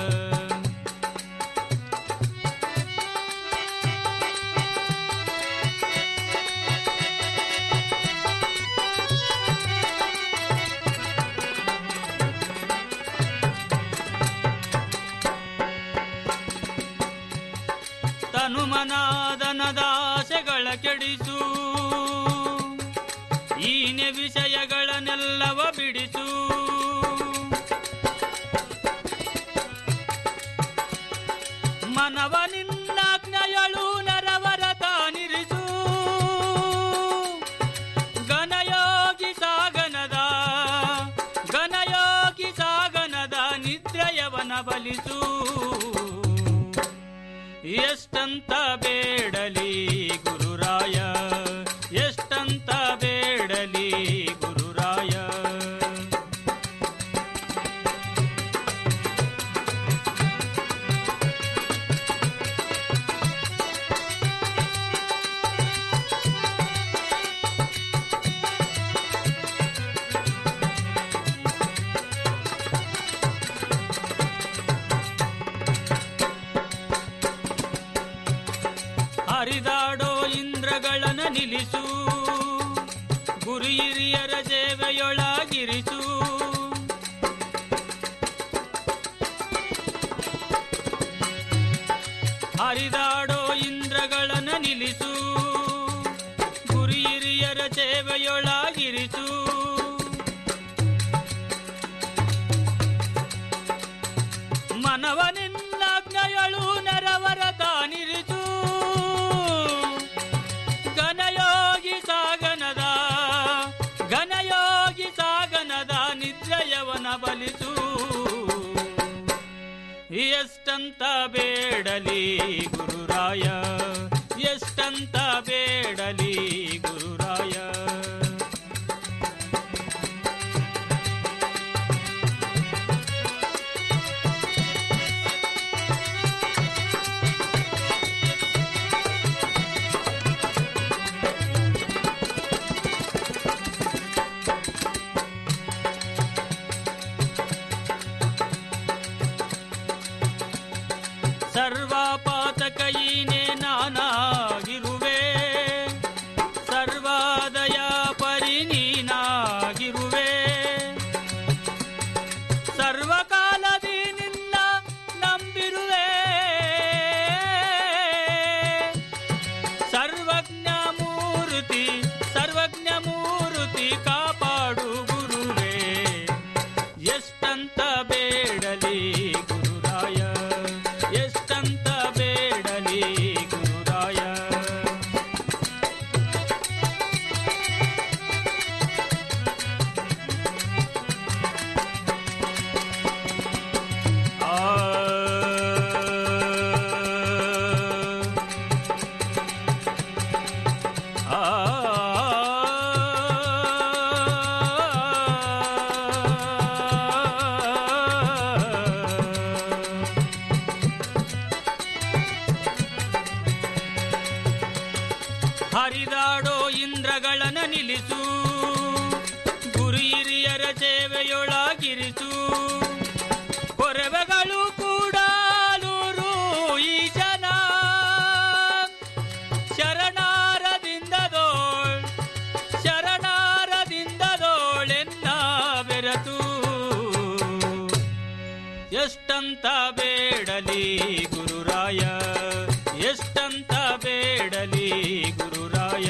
ತನುಮನಾದನದಾಸೆಗಳ ಕೆಡಿಸು ಈನೆ ವಿಷಯಗಳನ್ನೆಲ್ಲವ ಬಿಡಿಸು ಮನವ ನಿನ್ನಾಜ್ಞೆಯಳು ನರವರ ತಾನಿರಿಸು ಗಣಯೋಗಿ ಸಾಗನದ ಗಣಯೋಗಿ ಸಾಗನದ ನಿದ್ರಯವನ ಬಲಿಸು ಎಷ್ಟಂತ ಬೇಡಲಿ ಗುರುರಾಯ ಎಷ್ಟಂತ ಬೇಡಲಿ ಗುರುರಾಯ ಹರಿದಾಡೋ ಇಂದ್ರಗಳನ ನಿಲ್ಲಿಸು ಗುರು ಹಿರಿಯರ ಸೇವೆಯೊಳಗಿರಿಸು ಹರಿದಾಡೋ ಇಂದ್ರಗಳನ ನಿಲ್ಲಿಸು ಗುರು ಹಿರಿಯರ ಸೇವೆಯೊಳಗಿರಿಸು ಮನವ ನಿನ್ನಾಜ್ಞೆಯಳು ನೆರವರ ತಾನಿರಿಸು ಘನಯೋಗಿ ಸಾಗನದ ಘನಯೋಗಿ ಸಾಗನದ ನಿದ್ರಯವನ ಬಲಿಸು ಎಷ್ಟಂತ ಬೇಡಲಿ ಗುರುರಾಯ ಎಷ್ಟಂತ ಬೇಡಲಿ ಗುರುರಾಯ ಎಷ್ಟಂತ ಬೇಡಲಿ ಗುರುರಾಯ ಎಷ್ಟಂತ ಬೇಡಲಿ ಗುರುರಾಯ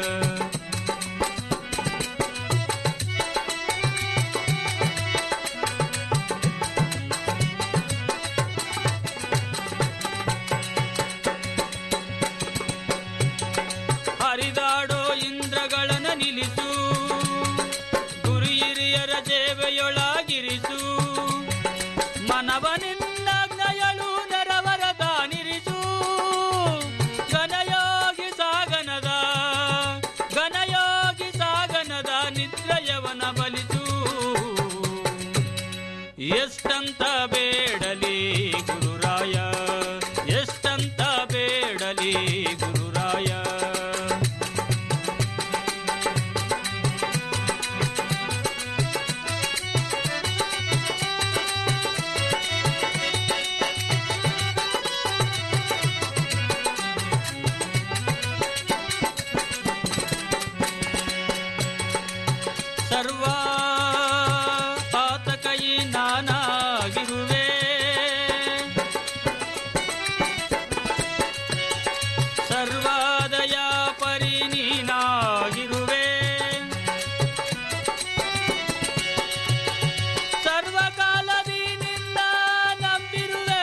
ಹರಿದಾಡೋ ಇಂದ್ರಗಳನ ನಿಲ್ಲಿಸು ಗುರು ಹಿರಿಯರ ಜೇವೆಯೊಳಗಿರಿಸು ಮನವನಿನ್ನಜ್ಞಯಳು ನೆರವರದ ನಿರಿಸು ಘನಯೋಗಿ ಸಾಗನದ ಘನಯೋಗಿ ಸಾಗನದ ನಿದ್ರಯವನ ಬಲಿಸು ಎಷ್ಟಂತ ಬೇಡಲಿ ಗುರುರಾಯ ಎಷ್ಟಂತ ಬೇಡಲಿ ಗುರುರಾಯ ಸರ್ವ ಪಾತಕೈ ನಾನಾಗಿರುವೆ ಸರ್ವಾದಯ ಪರಿ ನೀನಾಗಿರುವೆ ಸರ್ವಕಾಲದಿ ನಿನ್ನ ನಂಬಿರುವೆ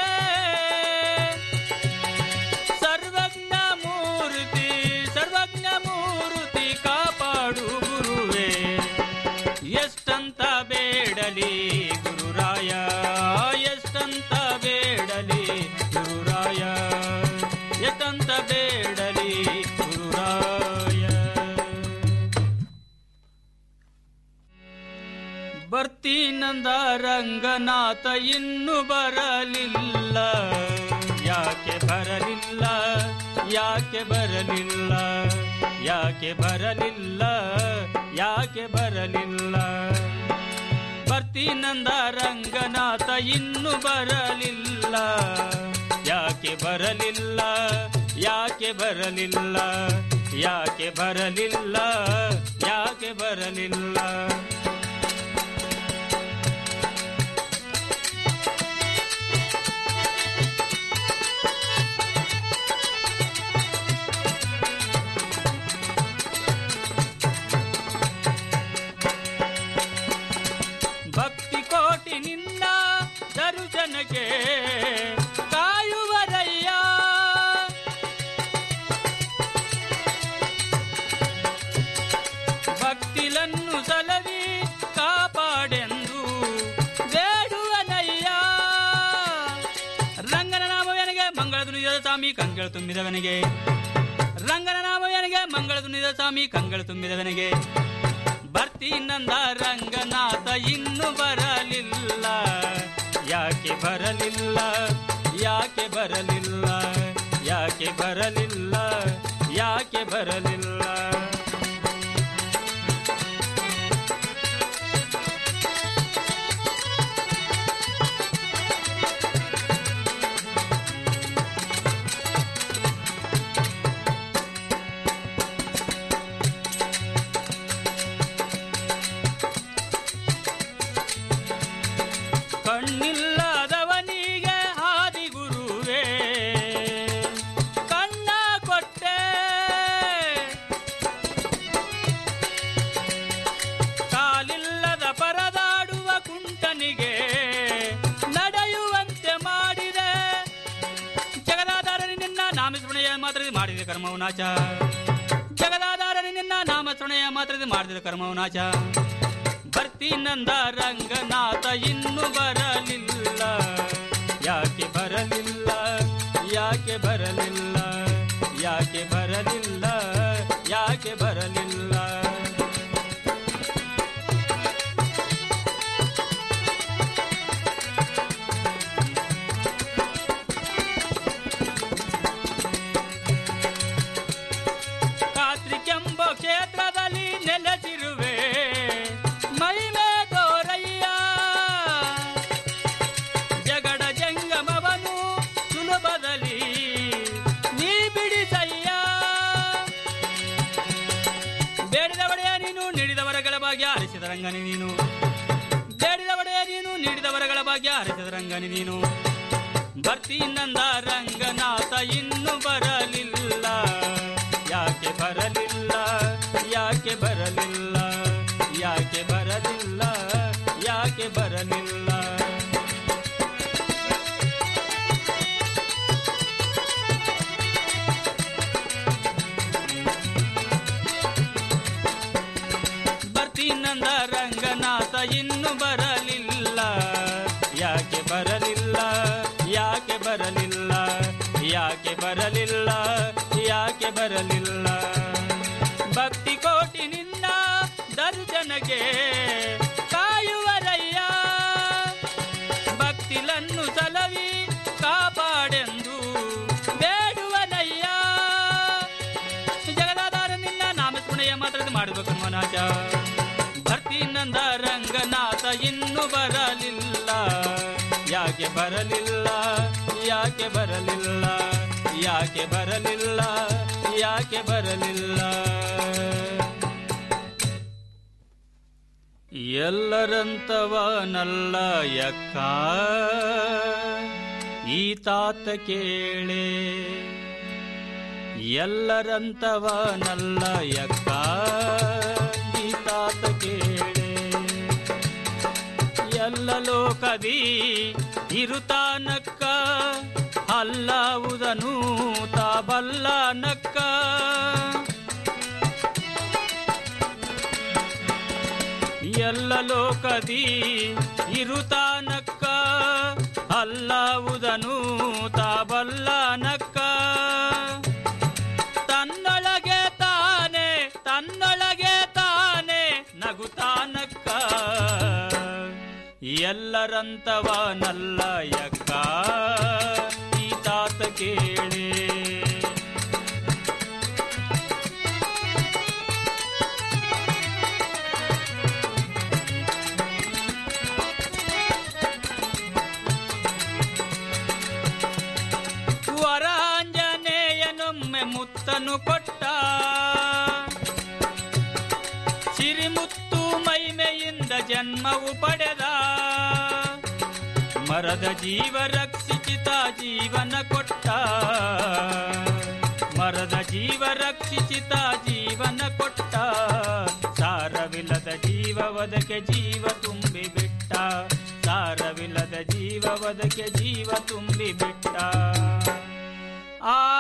ಸರ್ವಜ್ಞ ಮೂರ್ತಿ ಸರ್ವಜ್ಞ ಮೂರ್ತಿ ಕಾಪಾಡು ಗುರುವೇ ಎಷ್ಟಂತ ಬೇಡಲಿ ಗುರುರಾಯ ಎಷ್ಟಂತ ಬೇಡಲಿ ಗುರುರಾಯ ಎಷ್ಟಂತ ಬೇಡಲಿ ಗುರುರಾಯ ಬರ್ತೀನಂದ ರಂಗನಾಥ ಇನ್ನು ಬರಲಿಲ್ಲ ಯಾಕೆ ಬರಲಿಲ್ಲ ಯಾಕೆ ಬರಲಿಲ್ಲ ಯಾಕೆ ಬರಲಿಲ್ಲ ಯಾಕೆ ಬರಲಿಲ್ಲ ಬರ್ತೀನಂದ ರಂಗನಾಥ ಇನ್ನು ಬರಲಿಲ್ಲ ಯಾಕೆ ಬರಲಿಲ್ಲ ಯಾಕೆ ಬರಲಿಲ್ಲ ಯಾಕೆ ಬರಲಿಲ್ಲ ಯಾಕೆ ಬರಲಿಲ್ಲ ಭಕ್ತಿ ಕೋಟಿ ನಿನ್ನ ದರುಜನಕ್ಕೆ ಕಾಯುವರಯ್ಯ ಭಕ್ತಿಲನ್ನು ಸಲವಿ ಕಾಪಾಡೆಂದು ಬೇಡುವನಯ್ಯ ರಂಗನ ನಾಮವೇನಿಗೆ ಮಂಗಳ ದುನಿದ ಸ್ವಾಮಿ ಕಂಗಳು ತುಂಬಿದವನಿಗೆ ರಂಗನ ನಾಮವೇನಿಗೆ ಮಂಗಳ ದುನಿದ ಸ್ವಾಮಿ ಕಂಗಳು ತುಂಬಿದವನಿಗೆ ಬರ್ತೀನಂದ ರಂಗನಾಥ ಇನ್ನು ಬರಲಿಲ್ಲ ಯಾಕೆ ಬರಲಿಲ್ಲ ಯಾಕೆ ಬರಲಿಲ್ಲ ಯಾಕೆ ಬರಲಿಲ್ಲ ಯಾಕೆ ಬರಲಿಲ್ಲ ಕಣ್ಣಿಲ್ಲದವನಿಗೆ ಆದಿ ಗುರುವೇ ಕಣ್ಣ ಕೊಟ್ಟೆ ಕಾಲಿಲ್ಲದ ಪರದಾಡುವ ಕುಂಟನಿಗೆ ನಡೆಯುವಂತೆ ಮಾಡಿದೆ ಜಗದಾಧಾರನಿ ನಿನ್ನ ನಾಮಸ್ಮರಣೆಯ ಮಾತ್ರ ಮಾಡಿದೆ ಕರ್ಮವು ನಾಚ ಜಗದಾಧಾರನಿ ನಿನ್ನ ನಾಮಸ್ಮರಣೆಯ ಮಾತ್ರ ಮಾಡಿದ ಕರ್ಮವು ನಾಚ ಬರ್ತೀನಂದ ರಂಗನಾಥ ಇನ್ನು ಬರಲಿಲ್ಲ ಯಾಕೆ ಬರಲಿಲ್ಲ ಯಾಕೆ ಬರಲಿಲ್ಲ ಯಾಕೆ ಬರಲಿಲ್ಲ ಯಾಕೆ ಬರಲಿಲ್ಲ ಕಾತ್ರಿಕೆಂಬ ಕ್ಷೇತ್ರದಲ್ಲಿ ನೆಲೆಸಿರುವೆ ಮಹಿಮೆ ತೋರಯ್ಯ ಜಗಡ ಜಂಗಮವನು ಸುಲಭದಲ್ಲಿ ನೀ ಬಿಡಿಸಯ್ಯ ಬೇಡಿದ ಒಡೆಯ ನೀನು ನೀಡಿದವರ ಗಳಭಾಗ್ಯ ಹರಿಸಿದ ರಂಗನೆ ನೀನು ಬೇಡಿದ ಒಡೆಯ ನೀನು ನೀಡಿದ ವರಗಳ ಭಾಗ್ಯ ಹರಿಸದ ರಂಗನಿ ನೀನು ಬರ್ತೀನಂದ ರಂಗನಾಥ ಇನ್ನು ಬರಲಿಲ್ಲ ಯಾಕೆ ಬರಲಿಲ್ಲ ಯಾಕೆ ಬರಲಿಲ್ಲ ಯಾಕೆ ಬರಲಿಲ್ಲ ಯಾಕೆ ಬರಲಿಲ್ಲ ಬರ್ತೀನಂದ ರಂಗನಾಥ ಇನ್ನು ಬರಲಿಲ್ಲ ಯಾಕೆ ಬರಲಿಲ್ಲ ಯಾಕೆ ಬರಲಿಲ್ಲ ಯಾಕೆ ಬರಲಿಲ್ಲ ಯಾಕೆ ಬರಲಿಲ್ಲ ಭಕ್ತಿ ಕೋಟಿ ನಿನ್ನ ದರ್ಶನಕ್ಕೆ ಕಾಯುವರಯ್ಯ ಭಕ್ತಿಲನ್ನು ಸಲವಿ ಕಾಪಾಡೆಂದು ಬೇಡುವನಯ್ಯ ಜಗದಾಧಾರ ನಿನ್ನ ನಾಮ ಸ್ಮರಣೆಯ ಮಾತ್ರ ಮಾಡಬೇಕು ಮನಾಚ ಭರ್ತಿನಂದ ರಂಗನಾಥ ಇನ್ನು ಬರಲಿಲ್ಲ ಯಾಕೆ ಬರಲಿಲ್ಲ ಯಾಕೆ ಬರಲಿಲ್ಲ ಯಾಕೆ ಬರಲಿಲ್ಲ ಯಾಕೆ ಬರಲಿಲ್ಲ ಎಲ್ಲರಂತವನಲ್ಲ ಯಕ್ಕ ಈ ತಾತ ಕೇಳೆ ಎಲ್ಲರಂತವನಲ್ಲ ಯಕ್ಕ ಈ ತಾತ ಕೇಳೆ ಎಲ್ಲ ಲೋಕದಿ ಇರುತ್ತಾನಕ್ಕ ಅಲ್ಲವುದನು ತಾಬಲ್ಲ ನಕ್ಕ ಎಲ್ಲ ಲೋಕದಿ ಇರುತ್ತಾನಕ್ಕ ಅಲ್ಲವುದನು ತಾಬಲ್ಲ ನಕ್ಕ ತನ್ನೊಳಗೆ ತಾನೆ ತನ್ನೊಳಗೆ ತಾನೆ ನಗುತ್ತಾನಕ್ಕ ಎಲ್ಲರಂತವನಲ್ಲ ಯಕ್ಕ ಈ ತಾತ ಕೇಳೆ ವರಾಂಜನೇಯನೊಮ್ಮೆ ಮುತ್ತನು ಕೊಟ್ಟ ಸಿರಿಮುತ್ತು ಮೈಮೆಯಿಂದ ಜನ್ಮವು ಪಡೆದ ಮರದ ಜೀವ ರಕ್ಷಿಸಿತ ಜೀವನ ಕೊಟ್ಟ ಮರದ ಜೀವ ರಕ್ಷಿಸಿತ ಜೀವನ ಕೊಟ್ಟ ಸಾರವಿಲ್ಲದ ಜೀವ ಒದಕೆ ಜೀವ ತುಂಬಿ ಬಿಟ್ಟ ಸಾರವಿಲ್ಲದ ಜೀವ ಒದಕೆ ಜೀವ ತುಂಬಿ ಬಿಟ್ಟ ಆ